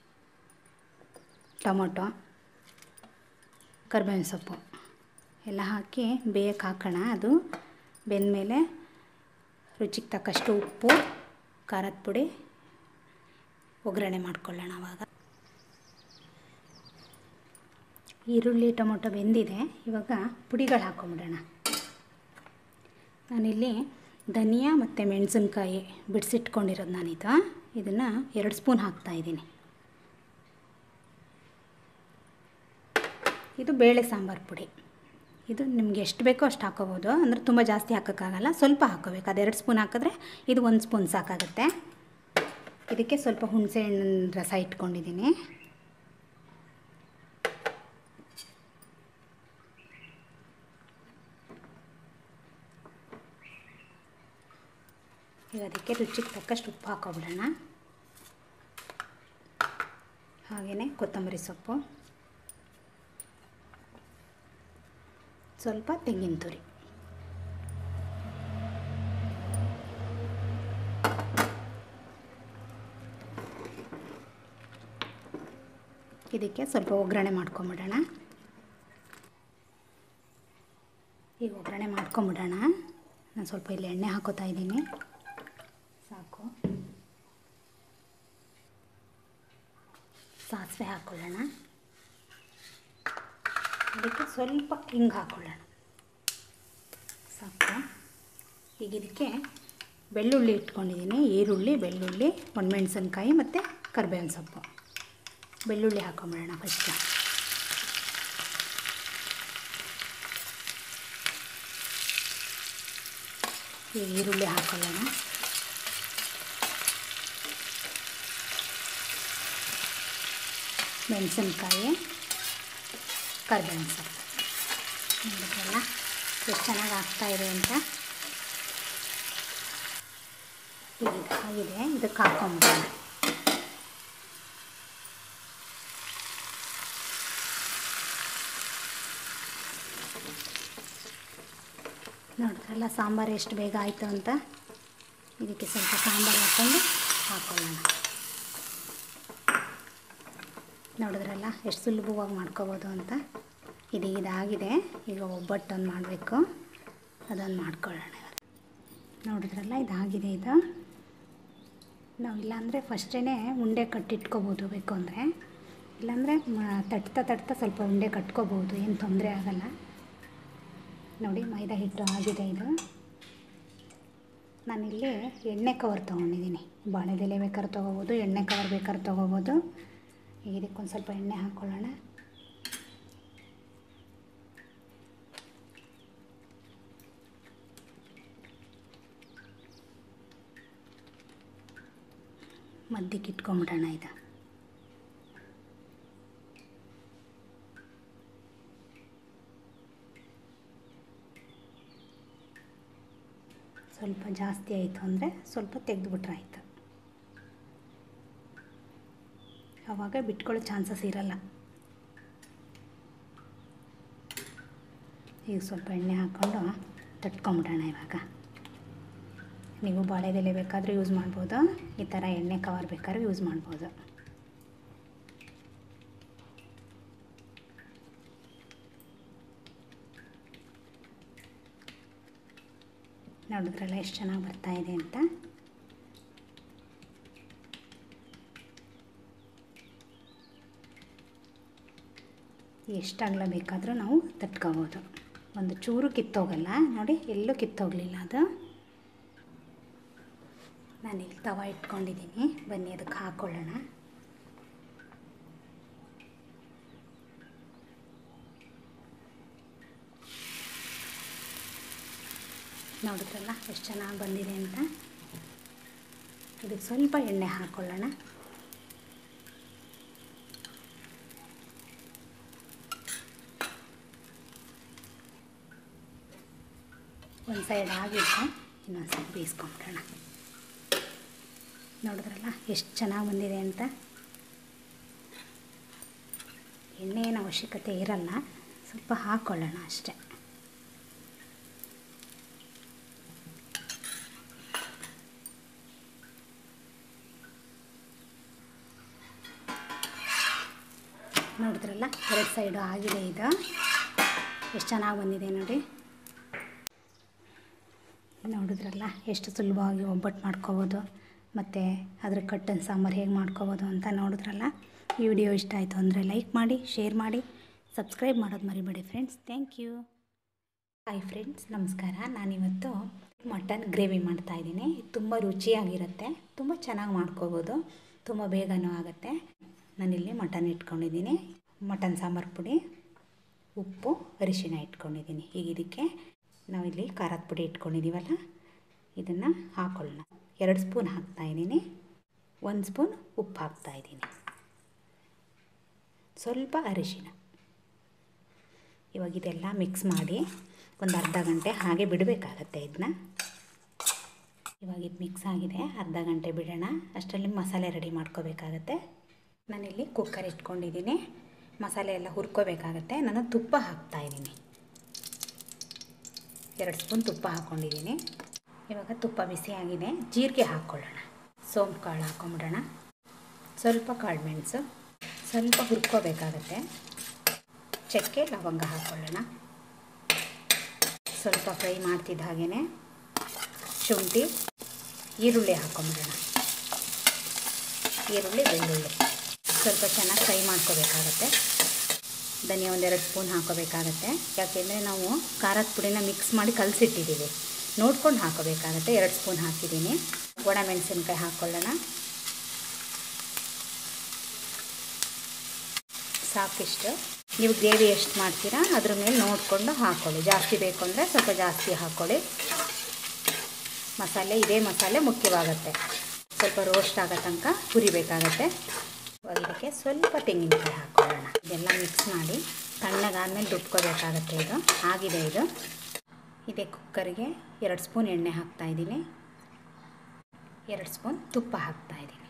ಟೊಮೊಟೊ ಕರ್ಬೇವಿನ ಸೊಪ್ಪು ಎಲ್ಲ ಹಾಕಿ ಬೇಯಕ್ಕೆ ಹಾಕೋಣ ಅದು ಬೆಂದಮೇಲೆ ರುಚಿಗೆ ತಕ್ಕಷ್ಟು ಉಪ್ಪು ಖಾರದ ಪುಡಿ ಒಗ್ಗರಣೆ ಮಾಡ್ಕೊಳ್ಳೋಣ ಆವಾಗ ಈರುಳ್ಳಿ ಟೊಮೊಟೊ ಬೆಂದಿದೆ ಇವಾಗ ಪುಡಿಗಳು ಹಾಕ್ಕೊಂಬಿಡೋಣ ನಾನಿಲ್ಲಿ ಧನಿಯಾ ಮತ್ತು ಮೆಣಸಿನ್ಕಾಯಿ ಬಿಡಿಸಿಟ್ಕೊಂಡಿರೋದು ನಾನಿದು ಇದನ್ನು ಎರಡು ಸ್ಪೂನ್ ಹಾಕ್ತಾಯಿದ್ದೀನಿ ಇದು ಬೇಳೆ ಸಾಂಬಾರು ಪುಡಿ ಇದು ನಿಮ್ಗೆ ಎಷ್ಟು ಬೇಕೋ ಅಷ್ಟು ಹಾಕೋಬೋದು ಅಂದರೆ ತುಂಬ ಜಾಸ್ತಿ ಹಾಕೋಕ್ಕಾಗಲ್ಲ ಸ್ವಲ್ಪ ಹಾಕೋಬೇಕು ಅದು ಎರಡು ಸ್ಪೂನ್ ಹಾಕಿದ್ರೆ ಇದು ಒಂದು ಸ್ಪೂನ್ ಸಾಕಾಗುತ್ತೆ ಇದಕ್ಕೆ ಸ್ವಲ್ಪ ಹುಣಸೆ ಹಣ್ಣಿನ ರಸ ಇಟ್ಕೊಂಡಿದ್ದೀನಿ ಈಗ ಅದಕ್ಕೆ ರುಚಿಗೆ ತಕ್ಕಷ್ಟು ಉಪ್ಪು ಹಾಕೋಬಿಡೋಣ ಹಾಗೆಯೇ ಕೊತ್ತಂಬರಿ ಸೊಪ್ಪು ಸ್ವಲ್ಪ ತೆಂಗಿನ ತುರಿ ಇದಕ್ಕೆ ಸ್ವಲ್ಪ ಒಗ್ಗರಣೆ ಮಾಡ್ಕೊಂಬಿಡೋಣ ಈಗ ಒಗ್ಗರಣೆ ಮಾಡ್ಕೊಂಬಿಡೋಣ ನಾನು ಸ್ವಲ್ಪ ಇಲ್ಲಿ ಎಣ್ಣೆ ಹಾಕೋತಾ ಇದ್ದೀನಿ ಸಾಕು ಸಾಸಿವೆ ಹಾಕ್ಕೊಳ್ಳೋಣ ಅದಕ್ಕೆ ಸ್ವಲ್ಪ ಹಿಂಗೆ ಹಾಕ್ಕೊಳ್ಳೋಣ ಸಾಕು ಈಗ ಇದಕ್ಕೆ ಬೆಳ್ಳುಳ್ಳಿ ಇಟ್ಕೊಂಡಿದ್ದೀನಿ ಈರುಳ್ಳಿ ಬೆಳ್ಳುಳ್ಳಿ ಒಣಮೆಣ್ಸಿನ್ಕಾಯಿ ಮತ್ತು ಕರ್ಬೇವಿನ ಸೊಪ್ಪು ಬೆಳ್ಳುಳ್ಳಿ ಹಾಕೊಂಬಿಡೋಣ ಫಸ್ಟು ಈಗ ಈರುಳ್ಳಿ ಹಾಕೊಳ್ಳೋಣ ಮೆಣಸಿನ್ಕಾಯಿ ಕರ್ಬೇವಿನ ಸೊಪ್ಪು ನೋಡಿದ್ರಲ್ಲ ಎಷ್ಟು ಚೆನ್ನಾಗಿ ಆಗ್ತಾಯಿದೆ ಅಂತ ಈಗ ಇದು ಆಗಿದೆ ಇದಕ್ಕೆ ಹಾಕೊಂಬಿಡೋಣ ನೋಡಿದ್ರಲ್ಲ ಸಾಂಬಾರು ಎಷ್ಟು ಬೇಗ ಆಯಿತು ಅಂತ ಇದಕ್ಕೆ ಸ್ವಲ್ಪ ಸಾಂಬಾರು ಹಾಕ್ಕೊಂಡು ಹಾಕ್ಕೊಳ್ಳೋಣ ನೋಡಿದ್ರಲ್ಲ ಎಷ್ಟು ಸುಲಭವಾಗಿ ಮಾಡ್ಕೋಬೋದು ಅಂತ ಇದು ಇದಾಗಿದೆ ಈಗ ಒಬ್ಬಟ್ಟೊಂದು ಮಾಡಬೇಕು ಅದೊಂದು ಮಾಡ್ಕೊಳ್ಳೋಣ ನೋಡಿದ್ರಲ್ಲ ಇದಾಗಿದೆ ಇದು ನಾವು ಇಲ್ಲಾಂದರೆ ಫಸ್ಟೇ ಉಂಡೆ ಕಟ್ಟಿಟ್ಕೋಬೋದು ಬೇಕು ಅಂದರೆ ಇಲ್ಲಾಂದರೆ ತಟ್ತಾ ತಟ್ತಾ ಸ್ವಲ್ಪ ಉಂಡೆ ಕಟ್ಕೋಬೋದು ಏನು ತೊಂದರೆ ಆಗಲ್ಲ ನೋಡಿ ಮೈದಾ ಹಿಟ್ಟು ಆಗಿದೆ ಇದು ನಾನಿಲ್ಲಿ ಎಣ್ಣೆ ಕವರ್ ತೊಗೊಂಡಿದ್ದೀನಿ ಬಾಳೆದೆಲೆ ಬೇಕಾದ್ರೆ ತೊಗೋಬೋದು ಎಣ್ಣೆ ಕವರ್ ಬೇಕಾದ್ರೆ ತೊಗೋಬೋದು ಈಗ ಇದಕ್ಕೊಂದು ಸ್ವಲ್ಪ ಎಣ್ಣೆ ಹಾಕ್ಕೊಳ್ಳೋಣ ಮಧ್ಯಕ್ಕೆ ಇಟ್ಕೊಂಬಿಡೋಣ ಇದು ಸ್ವಲ್ಪ ಜಾಸ್ತಿ ಆಯಿತು ಅಂದರೆ ಸ್ವಲ್ಪ ತೆಗೆದುಬಿಟ್ರೆ ಆಯಿತು ಆವಾಗ ಬಿಟ್ಕೊಳ್ಳೋ ಚಾನ್ಸಸ್ ಇರಲ್ಲ ಈಗ ಸ್ವಲ್ಪ ಎಣ್ಣೆ ಹಾಕ್ಕೊಂಡು ತಟ್ಕೊಂಬಿಡೋಣ ಇವಾಗ ನೀವು ಬಾಳೆದೆಲೆ ಬೇಕಾದರೂ ಯೂಸ್ ಮಾಡ್ಬೋದು ಈ ಥರ ಎಣ್ಣೆ ಕವರ್ ಬೇಕಾದ್ರೂ ಯೂಸ್ ಮಾಡ್ಬೋದು ನೋಡಿದ್ರಲ್ಲ ಎಷ್ಟು ಚೆನ್ನಾಗಿ ಬರ್ತಾ ಇದೆ ಅಂತ ಎಷ್ಟು ಅಗಲ ಬೇಕಾದರೂ ನಾವು ತಟ್ಕೋಬೋದು ಒಂದು ಚೂರು ಕಿತ್ತೋಗಲ್ಲ ನೋಡಿ ಎಲ್ಲೂ ಕಿತ್ತೋಗಲಿಲ್ಲ ಅದು ನಾನಿಲ್ಲಿ ತವ ಇಟ್ಕೊಂಡಿದ್ದೀನಿ ಬನ್ನಿ ಅದಕ್ಕೆ ಹಾಕ್ಕೊಳ್ಳೋಣ ನೋಡಿದ್ರಲ್ಲ ಎಷ್ಟು ಚೆನ್ನಾಗಿ ಬಂದಿದೆ ಅಂತ ಇದಕ್ಕೆ ಸ್ವಲ್ಪ ಎಣ್ಣೆ ಹಾಕ್ಕೊಳ್ಳೋಣ ಒಂದು ಸೈಡ್ ಆಗಿದ್ದು ಇನ್ನೊಂದು ಸೈಡ್ ಬೇಯಿಸ್ಕೊಂಬಿಡೋಣ ನೋಡಿದ್ರಲ್ಲ ಎಷ್ಟು ಚೆನ್ನಾಗಿ ಬಂದಿದೆ ಅಂತ ಎಣ್ಣೆ ಏನು ಅವಶ್ಯಕತೆ ಇರಲ್ಲ ಸ್ವಲ್ಪ ಹಾಕ್ಕೊಳ್ಳೋಣ ಅಷ್ಟೆ ನೋಡಿದ್ರಲ್ಲ ಎರಡು ಸೈಡು ಆಗಿದೆ ಇದು ಎಷ್ಟು ಚೆನ್ನಾಗಿ ಬಂದಿದೆ ನೋಡಿ ನೋಡಿದ್ರಲ್ಲ ಎಷ್ಟು ಸುಲಭವಾಗಿ ಒಬ್ಬಟ್ಟು ಮಾಡ್ಕೋಬೋದು ಮತ್ತು ಅದ್ರ ಕಟ್ಟನ್ ಸಾಂಬಾರು ಹೇಗೆ ಮಾಡ್ಕೋಬೋದು ಅಂತ ನೋಡಿದ್ರಲ್ಲ ಈ ವಿಡಿಯೋ ಇಷ್ಟ ಆಯಿತು ಅಂದರೆ ಲೈಕ್ ಮಾಡಿ ಶೇರ್ ಮಾಡಿ ಸಬ್ಸ್ಕ್ರೈಬ್ ಮಾಡೋದು ಮರಿಬೇಡಿ friends thank you hi friends ನಮಸ್ಕಾರ ನಾನಿವತ್ತು ಮಟನ್ ಗ್ರೇವಿ ಮಾಡ್ತಾಯಿದ್ದೀನಿ ತುಂಬ ರುಚಿಯಾಗಿರುತ್ತೆ ತುಂಬ ಚೆನ್ನಾಗಿ ಮಾಡ್ಕೋಬೋದು ತುಂಬ ಬೇಗನೂ ಆಗುತ್ತೆ ನಾನಿಲ್ಲಿ ಮಟನ್ ಇಟ್ಕೊಂಡಿದ್ದೀನಿ ಮಟನ್ ಸಾಂಬಾರು ಪುಡಿ ಉಪ್ಪು ಅರಿಶಿನ ಇಟ್ಕೊಂಡಿದ್ದೀನಿ ಈಗ ಇದಕ್ಕೆ ನಾವಿಲ್ಲಿ ಖಾರದ ಪುಡಿ ಇಟ್ಕೊಂಡಿದ್ದೀವಲ್ಲ ಇದನ್ನು ಹಾಕೊಳ್ಳೋಣ ಎರಡು ಸ್ಪೂನ್ ಹಾಕ್ತಾಯಿದ್ದೀನಿ ಒಂದು ಸ್ಪೂನ್ ಉಪ್ಪು ಹಾಕ್ತಾಯಿದ್ದೀನಿ ಸ್ವಲ್ಪ ಅರಿಶಿನ ಇವಾಗ ಇದೆಲ್ಲ ಮಿಕ್ಸ್ ಮಾಡಿ ಒಂದು ಅರ್ಧ ಗಂಟೆ ಹಾಗೆ ಬಿಡಬೇಕಾಗತ್ತೆ ಇದನ್ನ ಇವಾಗ ಇದು ಮಿಕ್ಸ್ ಆಗಿದೆ ಅರ್ಧ ಗಂಟೆ ಬಿಡೋಣ ಅಷ್ಟರಲ್ಲಿ ಮಸಾಲೆ ರೆಡಿ ಮಾಡ್ಕೋಬೇಕಾಗತ್ತೆ ನಾನಿಲ್ಲಿ ಕುಕ್ಕರ್ ಇಟ್ಕೊಂಡಿದ್ದೀನಿ ಮಸಾಲೆ ಎಲ್ಲ ಹುರ್ಕೋಬೇಕಾಗತ್ತೆ ನಾನು ತುಪ್ಪ ಹಾಕ್ತಾಯಿದ್ದೀನಿ ಎರಡು ಸ್ಪೂನ್ ತುಪ್ಪ ಹಾಕ್ಕೊಂಡಿದ್ದೀನಿ ಇವಾಗ ತುಪ್ಪ ಬಿಸಿ ಆಗಿದೆ ಜೀರಿಗೆ ಹಾಕ್ಕೊಳ್ಳೋಣ ಸೋಂಪು ಕಾಳು ಹಾಕ್ಕೊಂಬಿಡೋಣ ಸ್ವಲ್ಪ ಕಾಳು ಮೆಣಸು ಸ್ವಲ್ಪ ಹುರ್ಕೋಬೇಕಾಗತ್ತೆ ಚಕ್ಕೆ ಲವಂಗ ಹಾಕ್ಕೊಳ್ಳೋಣ ಸ್ವಲ್ಪ ಫ್ರೈ ಮಾಡ್ತಿದ್ದ ಹಾಗೆಯೇ ಶುಂಠಿ ಈರುಳ್ಳಿ ಹಾಕ್ಕೊಂಬಿಡೋಣ ಈರುಳ್ಳಿ ಬೆಳ್ಳುಳ್ಳಿ ಸ್ವಲ್ಪ ಚೆನ್ನಾಗಿ ಫ್ರೈ ಮಾಡ್ಕೋಬೇಕಾಗತ್ತೆ ಧನಿಯಾ ಒಂದೆರಡು ಸ್ಪೂನ್ ಹಾಕೋಬೇಕಾಗತ್ತೆ ಯಾಕೆಂದರೆ ನಾವು ಖಾರದ ಪುಡಿನ ಮಿಕ್ಸ್ ಮಾಡಿ ಕಲಸಿಟ್ಟಿದ್ದೀವಿ ನೋಡ್ಕೊಂಡು ಹಾಕೋಬೇಕಾಗತ್ತೆ ಎರಡು ಸ್ಪೂನ್ ಹಾಕಿದ್ದೀನಿ ಒಣ ಮೆಣಸಿನ್ಕಾಯಿ ಹಾಕ್ಕೊಳ್ಳೋಣ ಸಾಕಿಷ್ಟು ನೀವು ಗ್ರೇವಿ ಎಷ್ಟು ಮಾಡ್ತೀರಾ ಅದ್ರ ಮೇಲೆ ನೋಡಿಕೊಂಡು ಹಾಕ್ಕೊಳ್ಳಿ ಜಾಸ್ತಿ ಬೇಕು ಅಂದರೆ ಸ್ವಲ್ಪ ಜಾಸ್ತಿ ಹಾಕ್ಕೊಳ್ಳಿ ಮಸಾಲೆ ಇದೇ ಮಸಾಲೆ ಮುಖ್ಯವಾಗುತ್ತೆ ಸ್ವಲ್ಪ ರೋಸ್ಟ್ ಆಗೋ ತನಕ ಹುರಿಬೇಕಾಗತ್ತೆ ಇದಕ್ಕೆ ಸ್ವಲ್ಪ ತೆಂಗಿನಕಾಯಿ ಹಾಕ್ಕೊಳ್ಳೋಣ ಇದೆಲ್ಲ ಮಿಕ್ಸ್ ಮಾಡಿ ತಣ್ಣಗಾದ್ಮೇಲೆ ರುಬ್ಕೋಬೇಕಾಗತ್ತೆ ಇದು ಆಗಿದೆ ಇದು ಇದೇ ಕುಕ್ಕರ್ಗೆ ಎರಡು ಸ್ಪೂನ್ ಎಣ್ಣೆ ಹಾಕ್ತಾಯಿದ್ದೀನಿ ಎರಡು ಸ್ಪೂನ್ ತುಪ್ಪ ಹಾಕ್ತಾಯಿದ್ದೀನಿ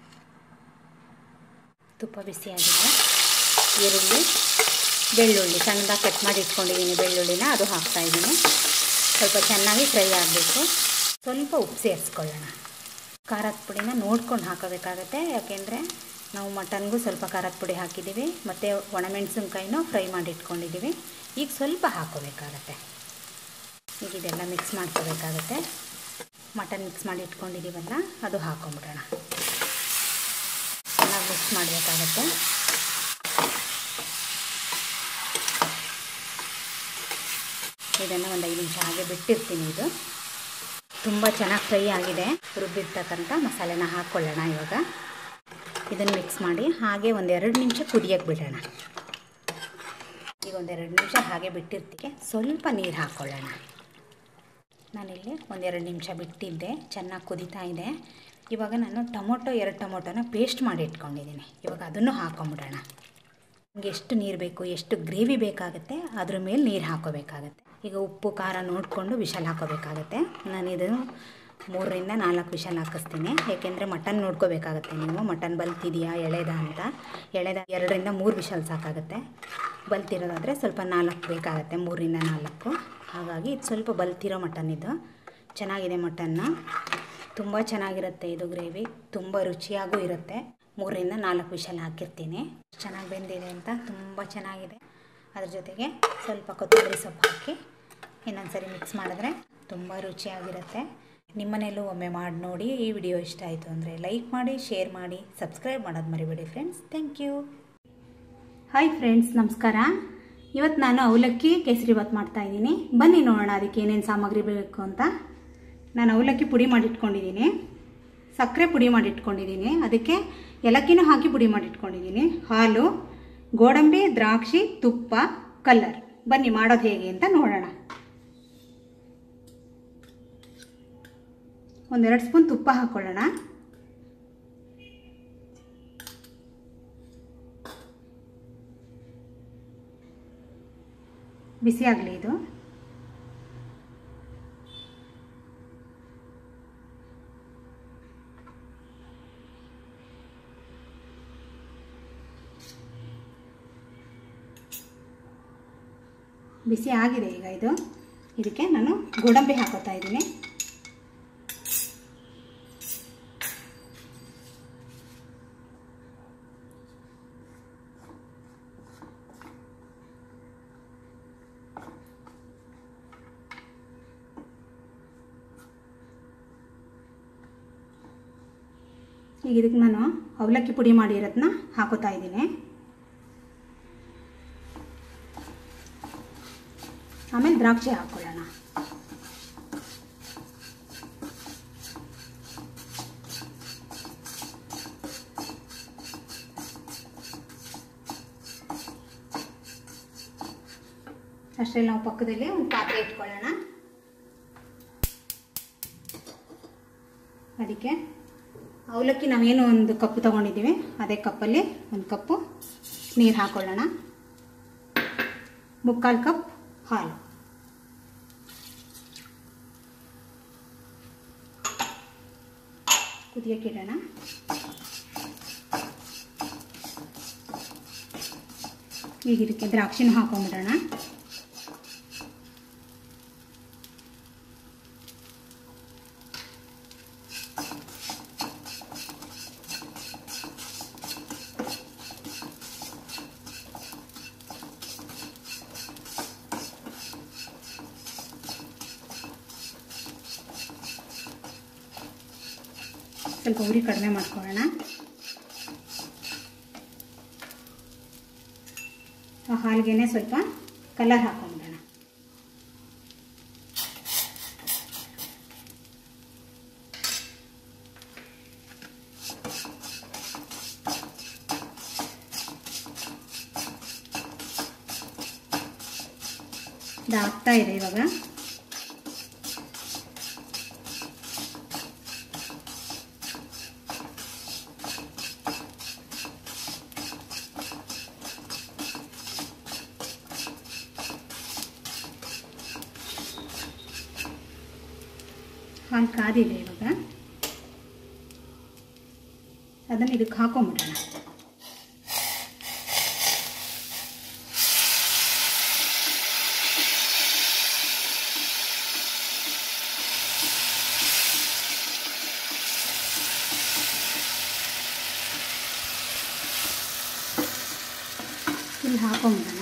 ತುಪ್ಪ ಬಿಸಿಯಾಗಿದೆ ಈರುಳ್ಳಿ ಬೆಳ್ಳುಳ್ಳಿ ಸಣ್ಣದಾಗಿ ಕಟ್ ಮಾಡಿ ಇಟ್ಕೊಂಡಿದ್ದೀನಿ ಬೆಳ್ಳುಳ್ಳಿನ ಅದು ಹಾಕ್ತಾಯಿದ್ದೀನಿ ಸ್ವಲ್ಪ ಚೆನ್ನಾಗಿ ಫ್ರೈ ಆಗಬೇಕು ಸ್ವಲ್ಪ ಉಪ್ಪು ಸೇರಿಸ್ಕೊಳ್ಳೋಣ ಖಾರದ ಪುಡಿನ ನೋಡ್ಕೊಂಡು ಹಾಕೋಬೇಕಾಗತ್ತೆ ಯಾಕೆಂದರೆ ನಾವು ಮಟನ್ಗೂ ಸ್ವಲ್ಪ ಖಾರದ ಪುಡಿ ಹಾಕಿದ್ದೀವಿ ಮತ್ತು ಒಣಮೆಣಸಿನ್ಕಾಯಿನೂ ಫ್ರೈ ಮಾಡಿ ಇಟ್ಕೊಂಡಿದ್ದೀವಿ ಈಗ ಸ್ವಲ್ಪ ಹಾಕೋಬೇಕಾಗತ್ತೆ ಈಗ ಇದೆಲ್ಲ ಮಿಕ್ಸ್ ಮಾಡ್ಕೋಬೇಕಾಗತ್ತೆ ಮಟನ್ ಮಿಕ್ಸ್ ಮಾಡಿ ಇಟ್ಕೊಂಡಿದ್ದೀವಲ್ಲ ಅದು ಹಾಕೊಂಬಿಡೋಣ ಚೆನ್ನಾಗಿ ಮಿಕ್ಸ್ ಮಾಡಬೇಕಾಗತ್ತೆ ಇದನ್ನು ಒಂದು ಐದು ನಿಮಿಷ ಹಾಗೆ ಬಿಟ್ಟಿರ್ತೀನಿ ಇದು ತುಂಬ ಚೆನ್ನಾಗಿ ಫ್ರೈ ಆಗಿದೆ ರುಬ್ಬಿರ್ತಕ್ಕಂಥ ಮಸಾಲೆನ ಹಾಕ್ಕೊಳ್ಳೋಣ ಇವಾಗ ಇದನ್ನು ಮಿಕ್ಸ್ ಮಾಡಿ ಹಾಗೆ ಒಂದೆರಡು ನಿಮಿಷ ಕುದಿಯೋಕ್ಕೆ ಬಿಡೋಣ ಈಗ ಒಂದೆರಡು ನಿಮಿಷ ಹಾಗೆ ಬಿಟ್ಟಿರ್ತಿಗೆ ಸ್ವಲ್ಪ ನೀರು ಹಾಕ್ಕೊಳ್ಳೋಣ ನಾನಿಲ್ಲಿ ಒಂದೆರಡು ನಿಮಿಷ ಬಿಟ್ಟಿದ್ದೆ ಚೆನ್ನಾಗಿ ಕುದೀತಾ ಇದೆ ಇವಾಗ ನಾನು ಟೊಮೊಟೊ ಎರಡು ಟೊಮೊಟೊನ ಪೇಸ್ಟ್ ಮಾಡಿ ಇಟ್ಕೊಂಡಿದ್ದೀನಿ ಇವಾಗ ಅದನ್ನು ಹಾಕೊಂಬಿಡೋಣ ನಮಗೆ ಎಷ್ಟು ನೀರು ಬೇಕು ಎಷ್ಟು ಗ್ರೇವಿ ಬೇಕಾಗುತ್ತೆ ಅದ್ರ ಮೇಲೆ ನೀರು ಹಾಕೋಬೇಕಾಗತ್ತೆ ಈಗ ಉಪ್ಪು ಖಾರ ನೋಡಿಕೊಂಡು ವಿಷಲ್ ಹಾಕೋಬೇಕಾಗತ್ತೆ ನಾನಿದು ಮೂರರಿಂದ ನಾಲ್ಕು ವಿಷಲ್ ಹಾಕಿಸ್ತೀನಿ ಏಕೆಂದರೆ ಮಟನ್ ನೋಡ್ಕೋಬೇಕಾಗತ್ತೆ ನೀವು ಮಟನ್ ಬಲ್ತಿದೆಯಾ ಎಳೆದ ಅಂತ ಎಳೆದ ಎರಡರಿಂದ ಮೂರು ವಿಷಲ್ ಸಾಕಾಗುತ್ತೆ ಬಲ್ತಿರೋದಾದರೆ ಸ್ವಲ್ಪ ನಾಲ್ಕು ಬೇಕಾಗುತ್ತೆ ಮೂರರಿಂದ ನಾಲ್ಕು ಹಾಗಾಗಿ ಇದು ಸ್ವಲ್ಪ ಬಲ್ತಿರೋ ಮಟನ್ ಇದು ಚೆನ್ನಾಗಿದೆ ಮಟನ್ನ ತುಂಬ ಚೆನ್ನಾಗಿರುತ್ತೆ ಇದು ಗ್ರೇವಿ ತುಂಬ ರುಚಿಯಾಗೂ ಇರುತ್ತೆ ಮೂರರಿಂದ ನಾಲ್ಕು ವಿಷಲ್ ಹಾಕಿರ್ತೀನಿ ಚೆನ್ನಾಗಿ ಬೆಂದಿದೆ ಅಂತ ತುಂಬ ಚೆನ್ನಾಗಿದೆ ಅದ್ರ ಜೊತೆಗೆ ಸ್ವಲ್ಪ ಕೊತ್ತಂಬರಿ ಸೊಪ್ಪು ಹಾಕಿ ಇನ್ನೊಂದು ಸರಿ ಮಿಕ್ಸ್ ಮಾಡಿದ್ರೆ ತುಂಬ ರುಚಿಯಾಗಿರುತ್ತೆ ನಿಮ್ಮನೇಲೂ ಒಮ್ಮೆ ಮಾಡಿ ನೋಡಿ ಈ ವಿಡಿಯೋ ಇಷ್ಟ ಆಯಿತು ಅಂದರೆ ಲೈಕ್ ಮಾಡಿ ಶೇರ್ ಮಾಡಿ ಸಬ್ಸ್ಕ್ರೈಬ್ ಮಾಡೋದು ಮರಿಬೇಡಿ friends thank you hi friends ನಮಸ್ಕಾರ ಇವತ್ತು ನಾನು ಅವಲಕ್ಕಿ ಕೇಸರಿ ಬಾತ್ ಮಾಡ್ತಾಯಿದ್ದೀನಿ ಬನ್ನಿ ನೋಡೋಣ ಅದಕ್ಕೆ ಏನೇನು ಸಾಮಗ್ರಿ ಬೇಕು ಅಂತ ನಾನು ಅವಲಕ್ಕಿ ಪುಡಿ ಮಾಡಿಟ್ಕೊಂಡಿದ್ದೀನಿ ಸಕ್ಕರೆ ಪುಡಿ ಮಾಡಿಟ್ಕೊಂಡಿದ್ದೀನಿ ಅದಕ್ಕೆ ಏಲಕ್ಕಿನೂ ಹಾಕಿ ಪುಡಿ ಮಾಡಿಟ್ಕೊಂಡಿದ್ದೀನಿ ಹಾಲು ಗೋಡಂಬಿ ದ್ರಾಕ್ಷಿ ತುಪ್ಪ ಕಲ್ಲರ್ ಬನ್ನಿ ಮಾಡೋದು ಹೇಗೆ ಅಂತ ನೋಡೋಣ ಒಂದೆರಡು ಸ್ಪೂನ್ ತುಪ್ಪ ಹಾಕ್ಕೊಳ್ಳೋಣ ಬಿಸಿ ಆಗಲಿ ಇದು ಬಿಸಿ ಆಗಿದೆ ಈಗ ಇದು ಇದಕ್ಕೆ ನಾನು ಗೋಡಂಬಿ ಹಾಕೋತಾ ಇದ್ದೀನಿ ಈಗ ಇದಕ್ಕೆ ನಾನು ಅವಲಕ್ಕಿ ಪುಡಿ ಮಾಡಿರೋದನ್ನ ಹಾಕೋತಾ ಇದ್ದೀನಿ ಆಮೇಲೆ ದ್ರಾಕ್ಷಿ ಹಾಕ್ಕೊಳ್ಳೋಣ ಅಷ್ಟರಲ್ಲಿ ನಾವು ಪಕ್ಕದಲ್ಲಿ ಒಂದು ಪಾತ್ರೆ ಇಟ್ಕೊಳ್ಳೋಣ ಅದಕ್ಕೆ ಅವಲಕ್ಕಿ ನಾವೇನು ಒಂದು ಕಪ್ಪು ತೊಗೊಂಡಿದ್ದೀವಿ ಅದೇ ಕಪ್ಪಲ್ಲಿ ಒಂದು ಕಪ್ಪು ನೀರು ಹಾಕ್ಕೊಳ್ಳೋಣ ಮುಕ್ಕಾಲು ಕಪ್ ಹಾಲು ಕುದಿಯೋಕೆ ಇಡೋಣ ಈಗ ಇದಕ್ಕೆ ದ್ರಾಕ್ಷಿನೂ ಹಾಕೊಂಡ್ಬಿಡೋಣ ಸ್ವಲ್ಪ ಉರಿ ಕಡಿಮೆ ಮಾಡ್ಕೊಳ್ಳೋಣ ಆ ಹಾಲ್ಗೆನೆ ಸ್ವಲ್ಪ ಕಲರ್ ಹಾಕೊಂಡ್ಬಿಡೋಣ ಆಗ್ತಾ ಇದೆ ಇವಾಗ ಹಾಲು ಕಾದಿದೆ ಇವಾಗ ಅದನ್ನು ಇದಕ್ಕೆ ಹಾಕೊಂಬಿಡೋಣ ಇಲ್ಲಿ ಹಾಕೊಂಬಿಡೋಣ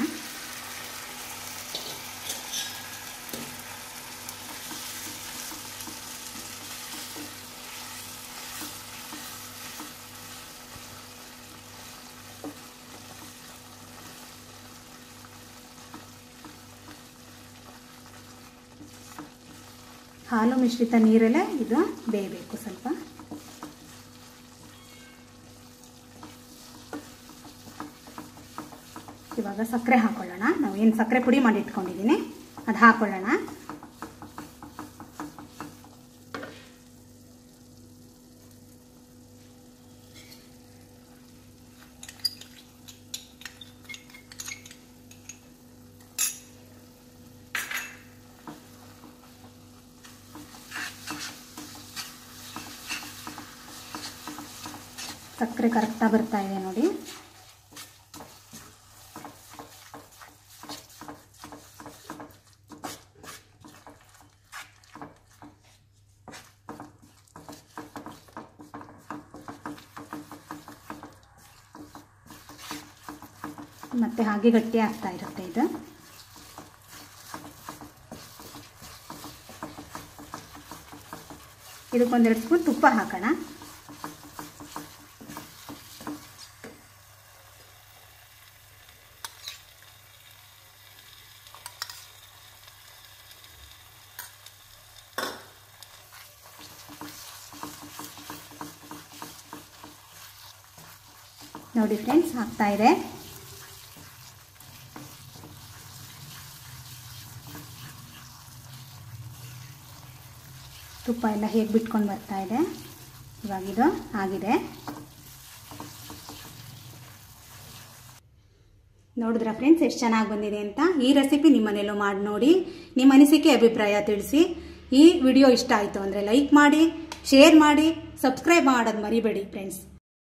ಹಾಲು ಮಿಶ್ರಿತ ನೀರಲ್ಲೇ ಇದು ಬೇಯಬೇಕು ಸ್ವಲ್ಪ ಇವಾಗ ಸಕ್ಕರೆ ಹಾಕೊಳ್ಳೋಣ ನಾವು ಏನು ಸಕ್ಕರೆ ಪುಡಿ ಮಾಡಿ ಇಟ್ಕೊಂಡಿದ್ದೀನಿ ಅದು ಹಾಕೊಳ್ಳೋಣ ಸಕ್ಕರೆ ಕರೆಕ್ಟಾಗಿ ಬರ್ತಾ ಇದೆ ನೋಡಿ ಮತ್ತೆ ಹಾಗೆ ಗಟ್ಟಿ ಆಗ್ತಾ ಇರುತ್ತೆ ಇದು ಇದಕ್ಕೊಂದೆರಡು ಸ್ಪೂನ್ ತುಪ್ಪ ಹಾಕೋಣ ನೋಡಿ ಫ್ರೆಂಡ್ಸ್ ಆಗ್ತಾ ಇದೆ ತುಪ್ಪ ಎಲ್ಲ ಹೇಗೆ ಬಿಟ್ಕೊಂಡು ಬರ್ತಾ ಇದೆ ಇವಾಗಿದು ಆಗಿದೆ ನೋಡಿದ್ರ ಫ್ರೆಂಡ್ಸ್ ಎಷ್ಟು ಚೆನ್ನಾಗಿ ಬಂದಿದೆ ಅಂತ ಈ ರೆಸಿಪಿ ನಿಮ್ಮ ಮನೇಲೂ ಮಾಡಿ ನೋಡಿ ನಿಮ್ಮ ಅನಿಸಿಕೆ ಅಭಿಪ್ರಾಯ ತಿಳಿಸಿ ಈ ವಿಡಿಯೋ ಇಷ್ಟ ಆಯಿತು ಅಂದರೆ ಲೈಕ್ ಮಾಡಿ ಶೇರ್ ಮಾಡಿ ಸಬ್ಸ್ಕ್ರೈಬ್ ಮಾಡೋದು ಮರಿಬೇಡಿ ಫ್ರೆಂಡ್ಸ್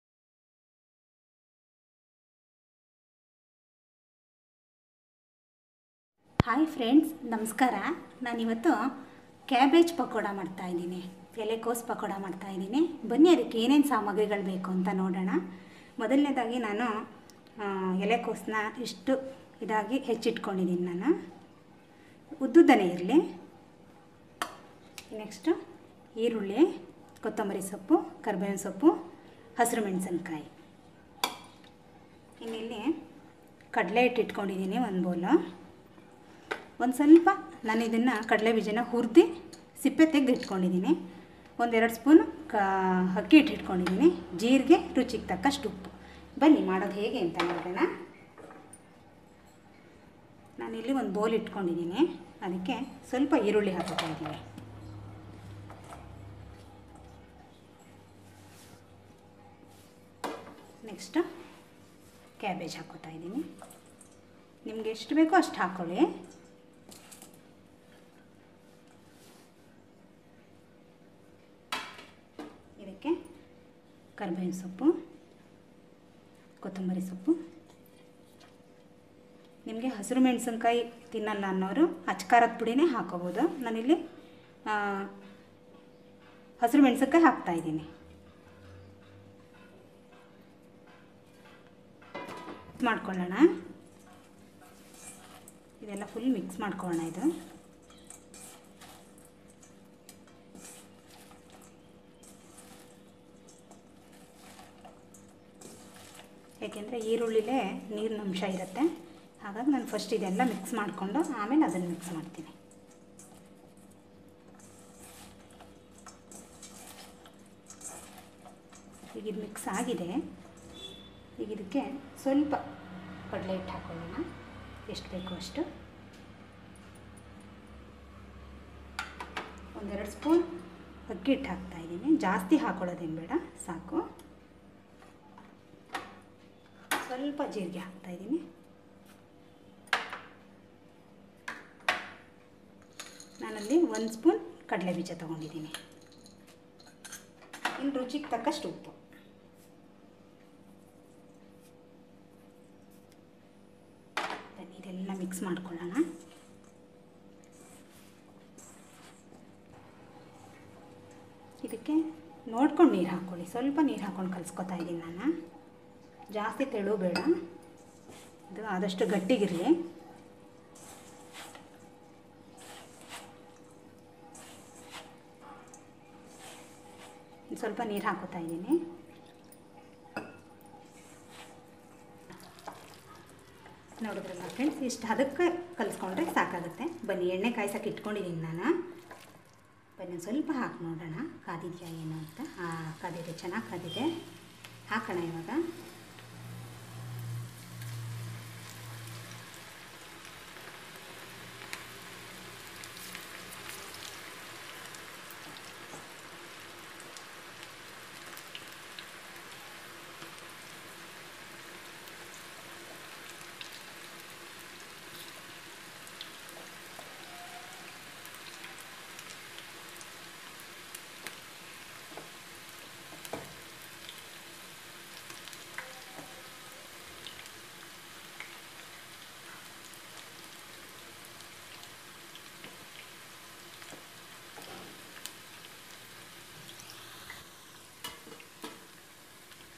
ಹಾಯ್ ಫ್ರೆಂಡ್ಸ್ ನಮಸ್ಕಾರ ನಾನಿವತ್ತು ಕ್ಯಾಬೇಜ್ ಪಕೋಡ ಮಾಡ್ತಾ ಇದ್ದೀನಿ ಎಲೆಕೋಸ್ ಪಕೋಡ ಮಾಡ್ತಾ ಇದ್ದೀನಿ ಬನ್ನಿ ಅದಕ್ಕೆ ಏನೇನು ಸಾಮಗ್ರಿಗಳು ಬೇಕು ಅಂತ ನೋಡೋಣ ಮೊದಲನೇದಾಗಿ ನಾನು ಆ, ಎಲೆಕೋಸನ್ನ ಇಷ್ಟು ಇದಾಗಿ ಹೆಚ್ಚಿಟ್ಕೊಂಡಿದ್ದೀನಿ ನಾನು ಉದ್ದುದ್ದನೇ ಇರಲಿ ನೆಕ್ಸ್ಟು ಈರುಳ್ಳಿ ಕೊತ್ತಂಬರಿ ಸೊಪ್ಪು ಕರಿಬೇವಿನ ಸೊಪ್ಪು ಹಸಿರು ಮೆಣಸಿನ್ಕಾಯಿ ಇನ್ನಿಲ್ಲಿ ಕಡಲೆ ಹಿಟ್ಟು ಇಟ್ಕೊಂಡಿದ್ದೀನಿ ಒಂದು ಬೌಲು ಒಂದು ಸ್ವಲ್ಪ ನಾನು ಇದನ್ನು ಕಡಲೆ ಬೀಜನ ಹುರಿದು ಸಿಪ್ಪೆ ತೆಗೆದು ಇಟ್ಕೊಂಡಿದ್ದೀನಿ ಒಂದೆರಡು ಸ್ಪೂನ್ ಕ ಅಕ್ಕಿ ಹಿಟ್ಟು ಇಟ್ಕೊಂಡಿದ್ದೀನಿ ಜೀರಿಗೆ ರುಚಿಗೆ ತಕ್ಕಷ್ಟು ಉಪ್ಪು ಬನ್ನಿ ಮಾಡೋದು ಹೇಗೆ ಅಂತ ನೋಡೋಣ ನಾನಿಲ್ಲಿ ಒಂದು ಬೌಲ್ ಇಟ್ಕೊಂಡಿದ್ದೀನಿ ಅದಕ್ಕೆ ಸ್ವಲ್ಪ ಈರುಳ್ಳಿ ಹಾಕೋತಾ ಇದ್ದೀನಿ ನೆಕ್ಸ್ಟು ಕ್ಯಾಬೇಜ್ ಹಾಕೋತಾ ಇದ್ದೀನಿ ನಿಮ್ಗೆ ಎಷ್ಟು ಬೇಕೋ ಅಷ್ಟು ಹಾಕ್ಕೊಳ್ಳಿ ಇದಕ್ಕೆ ಕರಿಬೇವಿನ ಸೊಪ್ಪು ಕೊತ್ತಂಬರಿ ಸೊಪ್ಪು ನಿಮಗೆ ಹಸಿರು ಮೆಣಸಿನ್ಕಾಯಿ ತಿನ್ನಲ್ಲ ಅನ್ನೋರು ಅಚ್ಕಾರದ ಪುಡಿನೇ ಹಾಕೋಬೋದು ನಾನಿಲ್ಲಿ ಆ, ಹಸಿರು ಮೆಣಸಿನ್ಕಾಯಿ ಹಾಕ್ತಾ ಇದ್ದೀನಿ ಮಾಡ್ಕೊಳ್ಳೋಣ ಇದೆಲ್ಲ ಫುಲ್ ಮಿಕ್ಸ್ ಮಾಡ್ಕೊಳ್ಳೋಣ ಇದು ಏಕೆಂದರೆ ಈರುಳ್ಳಿಲೇ ನೀರಿನ ಅಂಶ ಇರುತ್ತೆ ಹಾಗಾಗಿ ನಾನು ಫಸ್ಟ್ ಇದೆಲ್ಲ ಮಿಕ್ಸ್ ಮಾಡಿಕೊಂಡು ಆಮೇಲೆ ಅದನ್ನು ಮಿಕ್ಸ್ ಮಾಡ್ತೀನಿ ಈಗ ಇದು ಮಿಕ್ಸ್ ಆಗಿದೆ ಈಗ ಇದಕ್ಕೆ ಸ್ವಲ್ಪ ಕಡಲೆ ಹಿಟ್ಟು ಹಾಕೊಳ್ಳೋಣ ಎಷ್ಟು ಬೇಕೋ ಅಷ್ಟು ಒಂದೆರಡು ಸ್ಪೂನ್ ಅಕ್ಕಿ ಹಿಟ್ಟು ಹಾಕ್ತಾಯಿದ್ದೀನಿ ಜಾಸ್ತಿ ಹಾಕೊಳ್ಳೋದೇನು ಬೇಡ ಸಾಕು ಸ್ವಲ್ಪ ಜೀರಿಗೆ ಹಾಕ್ತಾಯಿದ್ದೀನಿ ನಾನಲ್ಲಿ ಒಂದು ಸ್ಪೂನ್ ಕಡಲೆ ಬೀಜ ತೊಗೊಂಡಿದ್ದೀನಿ ಇನ್ನು ರುಚಿಗೆ ತಕ್ಕಷ್ಟು ಉಪ್ಪು ಬನ್ನಿ ಇದೆಲ್ಲ ಮಿಕ್ಸ್ ಮಾಡ್ಕೊಳ್ಳೋಣ ಇದಕ್ಕೆ ನೋಡ್ಕೊಂಡು ನೀರು ಹಾಕ್ಕೊಳ್ಳಿ ಸ್ವಲ್ಪ ನೀರು ಹಾಕ್ಕೊಂಡು ಕಲಿಸ್ಕೊತಾ ಇದ್ದೀನಿ ನಾನು ಜಾಸ್ತಿ ತೆಳು ಬೇಡ ಇದು ಆದಷ್ಟು ಗಟ್ಟಿಗಿರಲಿ ಸ್ವಲ್ಪ ನೀರು ಹಾಕೋತಾ ಇದ್ದೀನಿ ನೋಡಿದ್ರಲ್ಲ ಫ್ರೆಂಡ್ಸ್ ಇಷ್ಟು ಅದಕ್ಕೆ ಕಲಿಸ್ಕೊಂಡ್ರೆ ಸಾಕಾಗುತ್ತೆ ಬನ್ನಿ ಎಣ್ಣೆ ಕಾಯ್ಸಕ್ಕೆ ಇಟ್ಕೊಂಡಿದ್ದೀನಿ ನಾನು ಬನ್ನಿ ಒಂದು ಸ್ವಲ್ಪ ಹಾಕಿ ನೋಡೋಣ ಕಾದಿದೆಯಾ ಏನು ಅಂತ ಹಾಂ ಕಾದಿದೆ ಚೆನ್ನಾಗಿ ಕಾದಿದೆ ಹಾಕೋಣ ಇವಾಗ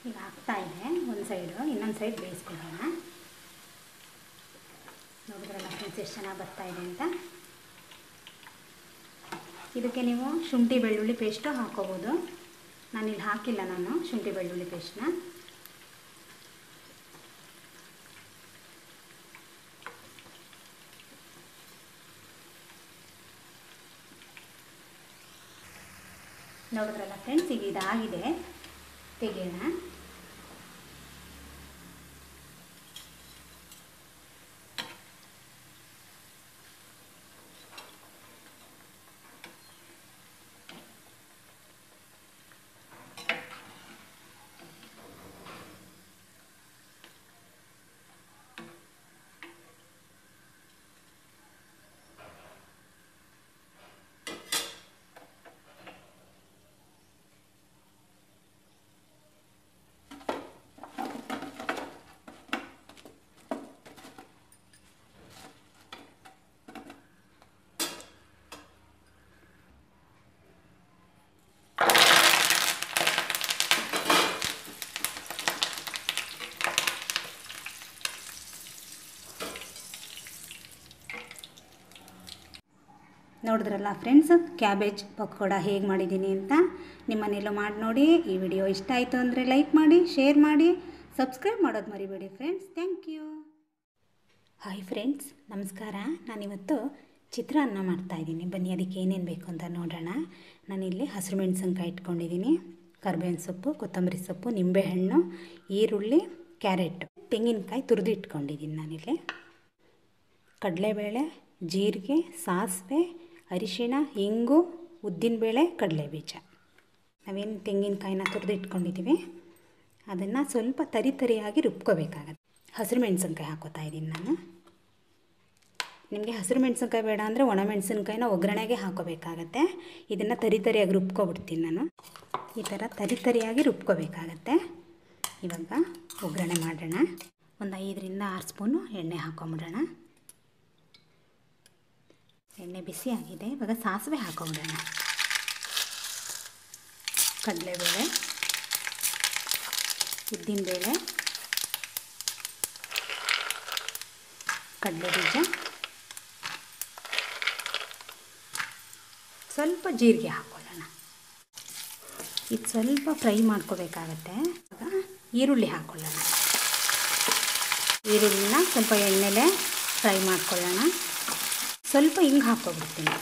ಈಗ ಆಗ್ತಾ ಇದೆ ಒಂದು ಸೈಡು ಇನ್ನೊಂದು ಸೈಡ್ ಬೇಯಿಸ್ಕೊಳ್ಳೋಣ ನೋಡಿದ್ರಲ್ಲ ಫ್ರೆಂಡ್ಸ್ ಎಷ್ಟು ಚೆನ್ನಾಗಿ ಬರ್ತಾ ಇದೆ ಅಂತ ಇದಕ್ಕೆ ನೀವು ಶುಂಠಿ ಬೆಳ್ಳುಳ್ಳಿ ಪೇಸ್ಟು ಹಾಕೋಬೋದು ನಾನಿಲ್ಲಿ ಹಾಕಿಲ್ಲ ನಾನು ಶುಂಠಿ ಬೆಳ್ಳುಳ್ಳಿ ಪೇಸ್ಟ್ನ ನೋಡಿದ್ರಲ್ಲ ಫ್ರೆಂಡ್ಸ್ ಈಗ ಇದಾಗಿದೆ ತೆಗೆಯೋಣ ನೋಡಿದ್ರಲ್ಲ ಫ್ರೆಂಡ್ಸ್ ಕ್ಯಾಬೇಜ್ ಪಕೋಡ ಹೇಗೆ ಮಾಡಿದ್ದೀನಿ ಅಂತ ನಿಮ್ಮನೆಲ್ಲೂ ಮಾಡಿ ನೋಡಿ ಈ ವಿಡಿಯೋ ಇಷ್ಟ ಆಯಿತು ಅಂದರೆ ಲೈಕ್ ಮಾಡಿ ಶೇರ್ ಮಾಡಿ ಸಬ್ಸ್ಕ್ರೈಬ್ ಮಾಡೋದು ಮರಿಬೇಡಿ friends thank you hi friends ನಮಸ್ಕಾರ ನಾನಿವತ್ತು ಚಿತ್ರಾನ್ನ ಮಾಡ್ತಾಯಿದ್ದೀನಿ ಬನ್ನಿ ಅದಕ್ಕೆ ಏನೇನು ಬೇಕು ಅಂತ ನೋಡೋಣ ನಾನಿಲ್ಲಿ ಹಸಿರು ಮೆಣಸಿನ್ಕಾಯಿ ಇಟ್ಕೊಂಡಿದ್ದೀನಿ ಕರ್ಬೇವಿನ ಸೊಪ್ಪು ಕೊತ್ತಂಬರಿ ಸೊಪ್ಪು ನಿಂಬೆಹಣ್ಣು ಈರುಳ್ಳಿ ಕ್ಯಾರೆಟ್ ತೆಂಗಿನಕಾಯಿ ತುರಿದು ಇಟ್ಕೊಂಡಿದ್ದೀನಿ ನಾನಿಲ್ಲಿ ಕಡಲೆಬೇಳೆ ಜೀರಿಗೆ ಸಾಸಿವೆ ಅರಿಶಿಣ ಹಿಂಗು ಉದ್ದಿನಬೇಳೆ ಕಡಲೆಬೀಜ ನಾವೇನು ತೆಂಗಿನಕಾಯಿನ ತುರಿದು ಇಟ್ಕೊಂಡಿದ್ದೀವಿ ಅದನ್ನು ಸ್ವಲ್ಪ ತರಿ ತರಿಯಾಗಿ ರುಬ್ಕೋಬೇಕಾಗತ್ತೆ ಹಸಿರು ಮೆಣಸಿನ್ಕಾಯಿ ಹಾಕೋತಾ ಇದ್ದೀನಿ ನಾನು ನಿಮಗೆ ಹಸಿರು ಮೆಣಸಿನ್ಕಾಯಿ ಬೇಡ ಅಂದರೆ ಒಣ ಮೆಣಸಿನ್ಕಾಯಿನ ಒಗ್ಗರಣೆಗೆ ಹಾಕೋಬೇಕಾಗತ್ತೆ ಇದನ್ನು ತರಿ ತರಿಯಾಗಿ ರುಬ್ಕೊಬಿಡ್ತೀನಿ ನಾನು ಈ ಥರ ತರಿ ತರಿಯಾಗಿ ರುಬ್ಕೋಬೇಕಾಗತ್ತೆ ಇವಾಗ ಒಗ್ಗರಣೆ ಮಾಡೋಣ ಒಂದು ಐದರಿಂದ ಆರು ಸ್ಪೂನು ಎಣ್ಣೆ ಹಾಕೊಂಬಿಡೋಣ ಎಣ್ಣೆ ಬಿಸಿ ಆಗಿದೆ ಇವಾಗ ಸಾಸಿವೆ ಹಾಕೊಂಬಿಡೋಣ ಕಡಲೆಬೇಳೆ ಉದ್ದಿನಬೇಳೆ ಕಡಲೆಬೀಜ ಸ್ವಲ್ಪ ಜೀರಿಗೆ ಹಾಕ್ಕೊಳ್ಳೋಣ ಇದು ಸ್ವಲ್ಪ ಫ್ರೈ ಮಾಡ್ಕೋಬೇಕಾಗತ್ತೆ ಇವಾಗ ಈರುಳ್ಳಿ ಹಾಕ್ಕೊಳ್ಳೋಣ ಈರುಳ್ಳಿನ ಸ್ವಲ್ಪ ಎಣ್ಣೆಲೆ ಫ್ರೈ ಮಾಡ್ಕೊಳ್ಳೋಣ ಸ್ವಲ್ಪ ಹಿಂಗೆ ಹಾಕ್ಕೊಬಿಡ್ತೀನಿ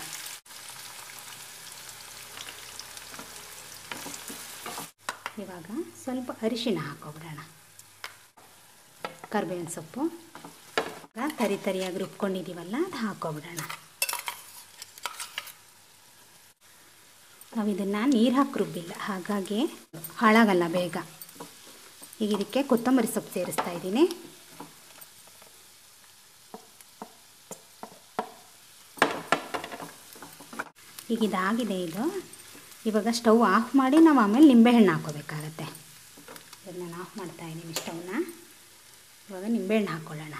ಇವಾಗ ಸ್ವಲ್ಪ ಅರಿಶಿಣ ಹಾಕ್ಕೊಬಿಡೋಣ ಕರ್ಬೇವಿನ ಸೊಪ್ಪು ತರಿ ತರಿಯಾಗಿ ರುಬ್ಕೊಂಡಿದ್ದೀವಲ್ಲ ಅದು ಹಾಕ್ಕೊಬಿಡೋಣ ನಾವು ಇದನ್ನು ನೀರು ಹಾಕಿ ರುಬ್ಬಿಲ್ಲ ಹಾಗಾಗಿ ಹಾಳಾಗಲ್ಲ ಬೇಗ ಈಗ ಇದಕ್ಕೆ ಕೊತ್ತಂಬರಿ ಸೊಪ್ಪು ಸೇರಿಸ್ತಾ ಇದ್ದೀನಿ ಈಗ ಇದಾಗಿದೆ ಇದು ಇವಾಗ ಸ್ಟವ್ ಆಫ್ ಮಾಡಿ ನಾವು ಆಮೇಲೆ ನಿಂಬೆಹಣ್ಣು ಹಾಕೋಬೇಕಾಗತ್ತೆ ಇವಾಗ ನಾನು ಆಫ್ ಮಾಡ್ತಾ ಇದ್ದೀನಿ ಸ್ಟವ್ನ ಇವಾಗ ನಿಂಬೆಹಣ್ಣು ಹಾಕ್ಕೊಳ್ಳೋಣ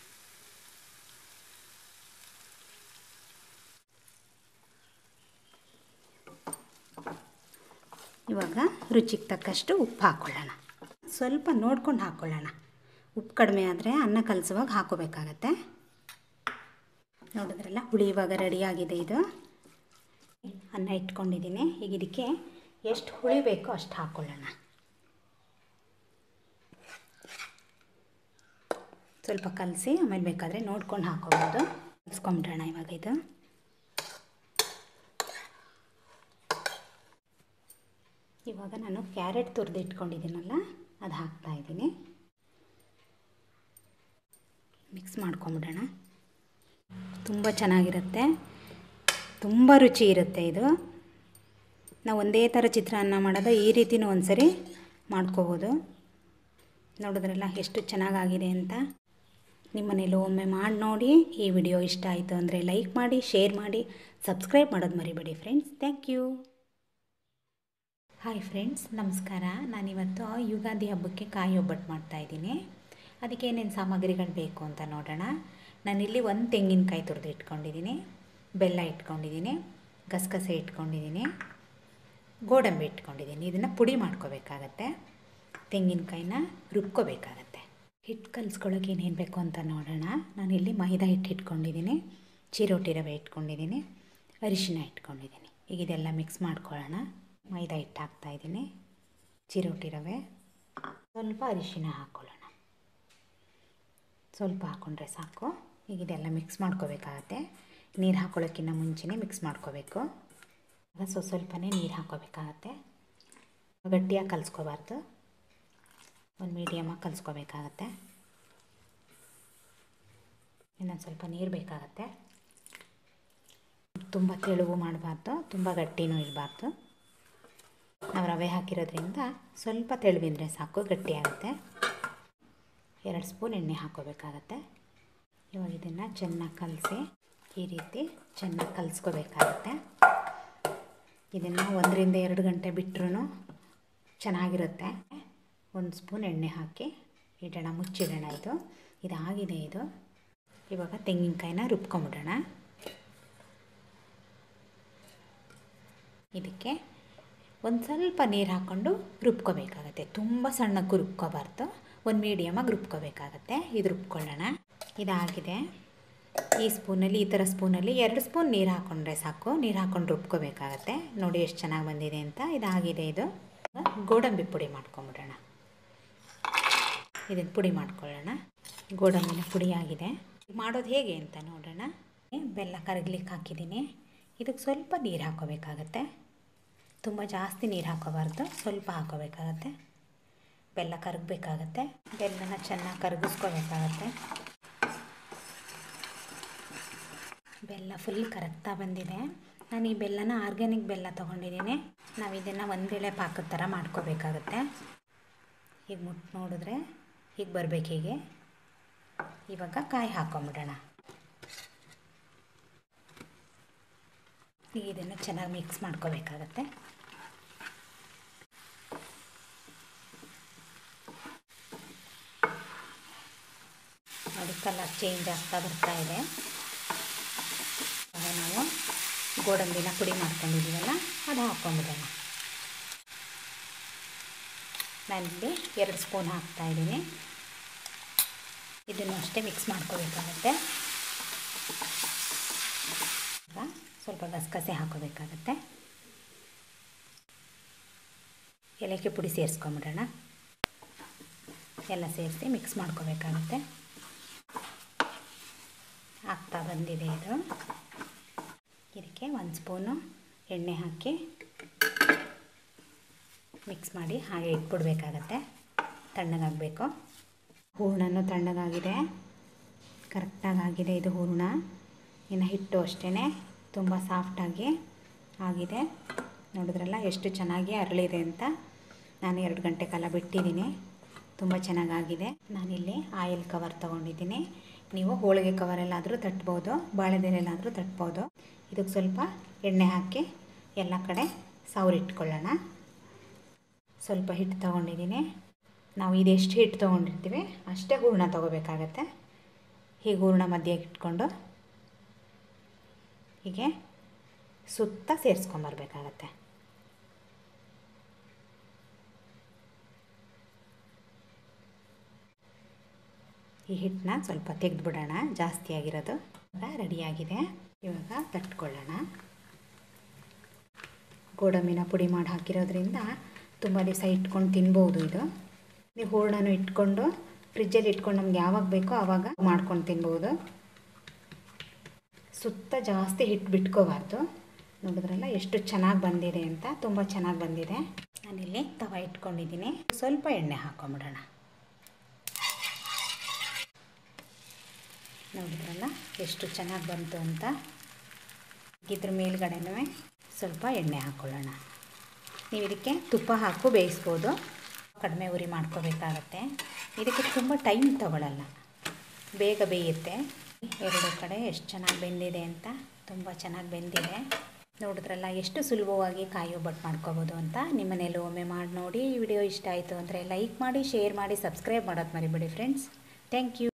ಇವಾಗ ರುಚಿಗೆ ತಕ್ಕಷ್ಟು ಉಪ್ಪು ಹಾಕ್ಕೊಳ್ಳೋಣ ಸ್ವಲ್ಪ ನೋಡ್ಕೊಂಡು ಹಾಕ್ಕೊಳ್ಳೋಣ ಉಪ್ಪು ಕಡಿಮೆ ಆದರೆ ಅನ್ನ ಕಲಸುವಾಗ ಹಾಕೋಬೇಕಾಗತ್ತೆ ನೋಡಿದ್ರಲ್ಲ ಹುಳಿ ಇವಾಗ ರೆಡಿಯಾಗಿದೆ ಇದು ಅನ್ನ ಇಟ್ಕೊಂಡಿದ್ದೀನಿ ಈಗ ಇದಕ್ಕೆ ಎಷ್ಟು ಹುಳಿ ಬೇಕೋ ಅಷ್ಟು ಹಾಕ್ಕೊಳ್ಳೋಣ ಸ್ವಲ್ಪ ಕಲಸಿ ಆಮೇಲೆ ಬೇಕಾದರೆ ನೋಡ್ಕೊಂಡು ಹಾಕೋಬೋದು ಕಲಿಸ್ಕೊಂಬಿಡೋಣ ಇವಾಗ ಇದು ಇವಾಗ ನಾನು ಕ್ಯಾರೆಟ್ ತುರಿದು ಇಟ್ಕೊಂಡಿದ್ದೀನಲ್ಲ ಅದು ಹಾಕ್ತಾಯಿದ್ದೀನಿ ಮಿಕ್ಸ್ ಮಾಡ್ಕೊಂಬಿಡೋಣ ತುಂಬ ಚೆನ್ನಾಗಿರುತ್ತೆ ತುಂಬ ರುಚಿ ಇರುತ್ತೆ ಇದು ನಾವು ಒಂದೇ ಥರ ಚಿತ್ರಾನ್ನ ಮಾಡೋದು ಈ ರೀತಿನೂ ಒಂದ್ಸರಿ ಮಾಡ್ಕೋಬೋದು ನೋಡಿದ್ರಲ್ಲ ಎಷ್ಟು ಚೆನ್ನಾಗಾಗಿದೆ ಅಂತ ನಿಮ್ಮನೇಲೂ ಒಮ್ಮೆ ಮಾಡಿ ನೋಡಿ ಈ ವಿಡಿಯೋ ಇಷ್ಟ ಆಯಿತು ಅಂದರೆ ಲೈಕ್ ಮಾಡಿ ಶೇರ್ ಮಾಡಿ ಸಬ್ಸ್ಕ್ರೈಬ್ ಮಾಡೋದು ಮರಿಬೇಡಿ friends thank you hi friends ನಮಸ್ಕಾರ ನಾನಿವತ್ತು ಯುಗಾದಿ ಹಬ್ಬಕ್ಕೆ ಕಾಯಿ ಒಬ್ಬಟ್ಟು ಮಾಡ್ತಾಯಿದ್ದೀನಿ ಅದಕ್ಕೆ ಏನೇನು ಸಾಮಗ್ರಿಗಳು ಬೇಕು ಅಂತ ನೋಡೋಣ ನಾನಿಲ್ಲಿ ಒಂದು ತೆಂಗಿನಕಾಯಿ ತುರಿದು ಇಟ್ಕೊಂಡಿದ್ದೀನಿ ಬೆಲ್ಲ ಇಟ್ಕೊಂಡಿದ್ದೀನಿ ಗಸಗಸೆ ಇಟ್ಕೊಂಡಿದ್ದೀನಿ ಗೋಡಂಬಿ ಇಟ್ಕೊಂಡಿದ್ದೀನಿ ಇದನ್ನು ಪುಡಿ ಮಾಡ್ಕೋಬೇಕಾಗತ್ತೆ ತೆಂಗಿನಕಾಯಿನ ರುಬ್ಕೋಬೇಕಾಗತ್ತೆ ಹಿಟ್ಟು ಕಲಿಸ್ಕೊಳ್ಳೋಕೆ ಏನೇನು ಬೇಕು ಅಂತ ನೋಡೋಣ ನಾನಿಲ್ಲಿ ಮೈದಾ ಹಿಟ್ಟು ಇಟ್ಕೊಂಡಿದ್ದೀನಿ ಚಿರೋಟಿ ರವೆ ಇಟ್ಕೊಂಡಿದ್ದೀನಿ ಅರಿಶಿನ ಇಟ್ಕೊಂಡಿದ್ದೀನಿ ಈಗ ಇದೆಲ್ಲ ಮಿಕ್ಸ್ ಮಾಡ್ಕೊಳ್ಳೋಣ ಮೈದಾ ಹಿಟ್ಟು ಹಾಕ್ತಾಯಿದ್ದೀನಿ ಚಿರೋಟಿ ರವೆ ಸ್ವಲ್ಪ ಅರಿಶಿನ ಹಾಕ್ಕೊಳ್ಳೋಣ ಸ್ವಲ್ಪ ಹಾಕ್ಕೊಂಡ್ರೆ ಸಾಕು ಈಗ ಇದೆಲ್ಲ ಮಿಕ್ಸ್ ಮಾಡ್ಕೋಬೇಕಾಗತ್ತೆ ನೀರು ಹಾಕ್ಕೊಳ್ಳೋಕ್ಕಿಂತ ಮುಂಚೆನೇ ಮಿಕ್ಸ್ ಮಾಡ್ಕೋಬೇಕು ಆಗ ಸ್ವ ಸ್ವಲ್ಪನೇ ನೀರು ಹಾಕ್ಕೋಬೇಕಾಗತ್ತೆ ಗಟ್ಟಿಯಾಗಿ ಕಲಿಸ್ಕೋಬಾರ್ದು ಒಂದು ಮೀಡಿಯಮಾಗಿ ಕಲಿಸ್ಕೋಬೇಕಾಗತ್ತೆ ಇನ್ನೊಂದು ಸ್ವಲ್ಪ ನೀರು ಬೇಕಾಗತ್ತೆ ತುಂಬ ತೆಳುವು ಮಾಡಬಾರ್ದು ತುಂಬ ಗಟ್ಟಿನೂ ಇರಬಾರ್ದು ನಾವು ರವೆ ಹಾಕಿರೋದ್ರಿಂದ ಸ್ವಲ್ಪ ತೆಳುವಿದ್ರೆ ಸಾಕು ಗಟ್ಟಿಯಾಗುತ್ತೆ ಎರಡು ಸ್ಪೂನ್ ಎಣ್ಣೆ ಹಾಕ್ಕೋಬೇಕಾಗತ್ತೆ ಇವಾಗ ಇದನ್ನು ಚೆನ್ನಾಗಿ ಕಲಸಿ ಈ ರೀತಿ ಚೆನ್ನಾಗಿ ಕಲಿಸ್ಕೋಬೇಕಾಗತ್ತೆ ಇದನ್ನು ಒಂದರಿಂದ ಎರಡು ಗಂಟೆ ಬಿಟ್ಟರು ಚೆನ್ನಾಗಿರುತ್ತೆ ಒಂದು ಸ್ಪೂನ್ ಎಣ್ಣೆ ಹಾಕಿ ಇಡೋಣ ಮುಚ್ಚಿಡೋಣ ಇದು ಇದಾಗಿದೆ ಇದು ಇವಾಗ ತೆಂಗಿನಕಾಯಿನ ರುಬ್ಕೊಂಬಿಡೋಣ ಇದಕ್ಕೆ ಒಂದು ಸ್ವಲ್ಪ ನೀರು ಹಾಕ್ಕೊಂಡು ರುಬ್ಕೋಬೇಕಾಗತ್ತೆ ತುಂಬ ಸಣ್ಣಕ್ಕೂ ರುಬ್ಕೋಬಾರ್ದು ಒಂದು ಮೀಡಿಯಮಾಗಿ ರುಬ್ಕೋಬೇಕಾಗತ್ತೆ ಇದು ರುಬ್ಕೊಳ್ಳೋಣ ಇದಾಗಿದೆ ಈ ಸ್ಪೂನಲ್ಲಿ ಈ ಥರ ಸ್ಪೂನಲ್ಲಿ ಎರಡು ಸ್ಪೂನ್ ನೀರು ಹಾಕ್ಕೊಂಡ್ರೆ ಸಾಕು ನೀರು ಹಾಕ್ಕೊಂಡು ರುಬ್ಕೋಬೇಕಾಗತ್ತೆ ನೋಡಿ ಎಷ್ಟು ಚೆನ್ನಾಗಿ ಬಂದಿದೆ ಅಂತ ಇದಾಗಿದೆ ಇದು ಗೋಡಂಬಿ ಪುಡಿ ಮಾಡ್ಕೊಂಬಿಡೋಣ ಇದನ್ನು ಪುಡಿ ಮಾಡ್ಕೊಳ್ಳೋಣ ಗೋಡಂಬಿನ ಪುಡಿ ಆಗಿದೆ ಮಾಡೋದು ಹೇಗೆ ಅಂತ ನೋಡೋಣ ಬೆಲ್ಲ ಕರಗ್ಲಿಕ್ಕೆ ಹಾಕಿದ್ದೀನಿ ಇದಕ್ಕೆ ಸ್ವಲ್ಪ ನೀರು ಹಾಕ್ಕೋಬೇಕಾಗತ್ತೆ ತುಂಬ ಜಾಸ್ತಿ ನೀರು ಹಾಕೋಬಾರ್ದು ಸ್ವಲ್ಪ ಹಾಕೋಬೇಕಾಗತ್ತೆ ಬೆಲ್ಲ ಕರಗಬೇಕಾಗತ್ತೆ ಬೆಲ್ಲನ ಚೆನ್ನಾಗಿ ಕರಗಿಸ್ಕೋಬೇಕಾಗತ್ತೆ ಬೆಲ್ಲ ಫುಲ್ ಕರಗ್ತಾ ಬಂದಿದೆ ನಾನು ಈ ಬೆಲ್ಲನ ಆರ್ಗ್ಯಾನಿಕ್ ಬೆಲ್ಲ ತೊಗೊಂಡಿದ್ದೀನಿ ನಾವು ಇದನ್ನು ಒಂದೇಳೆ ಪಾಕದ ಥರ ಮಾಡ್ಕೋಬೇಕಾಗತ್ತೆ ಈಗ ಮುಟ್ಟು ನೋಡಿದ್ರೆ ಈಗ ಬರಬೇಕು ಹೀಗೆ ಇವಾಗ ಕಾಯಿ ಹಾಕೊಂಬಿಡೋಣ ಈಗ ಇದನ್ನು ಚೆನ್ನಾಗಿ ಮಿಕ್ಸ್ ಮಾಡ್ಕೋಬೇಕಾಗತ್ತೆ ನೋಡಿ ಕಲರ್ ಚೇಂಜ್ ಆಗ್ತಾ ಬರ್ತಾ ಇದೆ ಆಗ ನಾವು ಗೋಡಂಬಿನ ಪುಡಿ ಮಾಡ್ಕೊಂಡಿದ್ದೀವಲ್ಲ ಅದು ಹಾಕ್ಕೊಂಬಿಡೋಣ ನಾನಿಲ್ಲಿ ಎರಡು ಸ್ಪೂನ್ ಹಾಕ್ತಾಯಿದ್ದೀನಿ ಇದನ್ನು ಅಷ್ಟೇ ಮಿಕ್ಸ್ ಮಾಡ್ಕೋಬೇಕಾಗತ್ತೆ ಸ್ವಲ್ಪ ಗಸಗಸೆ ಹಾಕೋಬೇಕಾಗತ್ತೆ ಏಲಕ್ಕಿ ಪುಡಿ ಸೇರಿಸ್ಕೊಂಬಿಡೋಣ ಎಲ್ಲ ಸೇರಿಸಿ ಮಿಕ್ಸ್ ಮಾಡ್ಕೋಬೇಕಾಗತ್ತೆ ಆಗ್ತಾ ಬಂದಿದೆ ಇದು ಇದಕ್ಕೆ ಒಂದು ಸ್ಪೂನು ಎಣ್ಣೆ ಹಾಕಿ ಮಿಕ್ಸ್ ಮಾಡಿ ಹಾಗೆ ಇಟ್ಬಿಡ್ಬೇಕಾಗತ್ತೆ ತಣ್ಣಗಾಗಬೇಕು ಹೂರಣನೂ ತಣ್ಣಗಾಗಿದೆ ಕರೆಕ್ಟಾಗಿ ಆಗಿದೆ ಇದು ಹೂರಣ ಇನ್ನು ಹಿಟ್ಟು ಅಷ್ಟೇ ತುಂಬ ಸಾಫ್ಟಾಗಿ ಆಗಿದೆ ನೋಡಿದ್ರಲ್ಲ ಎಷ್ಟು ಚೆನ್ನಾಗಿ ಅರಳಿದೆ ಅಂತ ನಾನು ಎರಡು ಗಂಟೆ ಕಾಲ ಬಿಟ್ಟಿದ್ದೀನಿ ತುಂಬ ಚೆನ್ನಾಗಾಗಿದೆ ನಾನಿಲ್ಲಿ ಆಯಿಲ್ ಕವರ್ ತೊಗೊಂಡಿದ್ದೀನಿ ನೀವು ಹೋಳಿಗೆ ಕವರಲ್ಲಾದರೂ ತಟ್ಬೋದು ಬಾಳೆದೆಲೆಲ್ಲಾದರೂ ತಟ್ಬೋದು ಇದಕ್ಕೆ ಸ್ವಲ್ಪ ಎಣ್ಣೆ ಹಾಕಿ ಎಲ್ಲ ಕಡೆ ಸೌರಿಟ್ಕೊಳ್ಳೋಣ ಸ್ವಲ್ಪ ಹಿಟ್ಟು ತೊಗೊಂಡಿದ್ದೀನಿ ನಾವು ಇದೆಷ್ಟು ಹಿಟ್ಟು ತೊಗೊಂಡಿರ್ತೀವಿ ಅಷ್ಟೇ ಹೂರಣ ತೊಗೋಬೇಕಾಗತ್ತೆ ಹೀಗೆ ಹೂರಣ ಮಧ್ಯೆ ಇಟ್ಕೊಂಡು ಹೀಗೆ ಸುತ್ತ ಸೇರಿಸ್ಕೊಂಬರ್ಬೇಕಾಗತ್ತೆ ಈ ಹಿಟ್ಟನ್ನ ಸ್ವಲ್ಪ ತೆಗೆದುಬಿಡೋಣ ಜಾಸ್ತಿ ಆಗಿರೋದು ಇವಾಗ ರೆಡಿಯಾಗಿದೆ ಇವಾಗ ತಟ್ಕೊಳ್ಳೋಣ ಗೋಡಂಬಿನ ಪುಡಿ ಮಾಡಿ ಹಾಕಿರೋದ್ರಿಂದ ತುಂಬ ದಿವಸ ಇಟ್ಕೊಂಡು ತಿನ್ಬೋದು ಇದು ನೀವು ಹೂರಣನೂ ಇಟ್ಕೊಂಡು ಫ್ರಿಜ್ಜಲ್ಲಿ ಇಟ್ಕೊಂಡು ನಮ್ಗೆ ಯಾವಾಗ ಬೇಕೋ ಆವಾಗ ಮಾಡ್ಕೊಂಡು ತಿನ್ಬೋದು ಸುತ್ತ ಜಾಸ್ತಿ ಹಿಟ್ಟು ಬಿಟ್ಕೋಬಾರ್ದು ನೋಡಿದ್ರಲ್ಲ ಎಷ್ಟು ಚೆನ್ನಾಗಿ ಬಂದಿದೆ ಅಂತ ತುಂಬ ಚೆನ್ನಾಗಿ ಬಂದಿದೆ ನಾನಿಲ್ಲಿ ತವ ಇಟ್ಕೊಂಡಿದ್ದೀನಿ ಸ್ವಲ್ಪ ಎಣ್ಣೆ ಹಾಕ್ಕೊಂಬಿಡೋಣ ನೋಡಿದ್ರಲ್ಲ ಎಷ್ಟು ಚೆನ್ನಾಗಿ ಬಂತು ಅಂತ ಇದ್ರ ಮೇಲ್ಗಡೆನೂ ಸ್ವಲ್ಪ ಎಣ್ಣೆ ಹಾಕ್ಕೊಳ್ಳೋಣ ನೀವು ಇದಕ್ಕೆ ತುಪ್ಪ ಹಾಕು ಬೇಯಿಸ್ಬೋದು ಕಡಿಮೆ ಉರಿ ಮಾಡ್ಕೋಬೇಕಾಗತ್ತೆ ಇದಕ್ಕೆ ತುಂಬ ಟೈಮ್ ತಗೊಳ್ಳಲ್ಲ ಬೇಗ ಬೇಯುತ್ತೆ ಎರಡು ಕಡೆ ಎಷ್ಟು ಚೆನ್ನಾಗಿ ಬೆಂದಿದೆ ಅಂತ ತುಂಬ ಚೆನ್ನಾಗಿ ಬೆಂದಿದೆ ನೋಡಿದ್ರಲ್ಲ ಎಷ್ಟು ಸುಲಭವಾಗಿ ಕಾಯಿ ಒಬ್ಬಟ್ಟು ಮಾಡ್ಕೋಬೋದು ಅಂತ ನಿಮ್ಮ ಮನೇಲಿ ಒಮ್ಮೆ ಮಾಡಿ ನೋಡಿ ಈ ವಿಡಿಯೋ ಇಷ್ಟ ಆಯಿತು ಅಂದರೆ ಲೈಕ್ ಮಾಡಿ ಶೇರ್ ಮಾಡಿ ಸಬ್ಸ್ಕ್ರೈಬ್ ಮಾಡೋದು ಮರಿಬೇಡಿ ಫ್ರೆಂಡ್ಸ್ ಥ್ಯಾಂಕ್ ಯು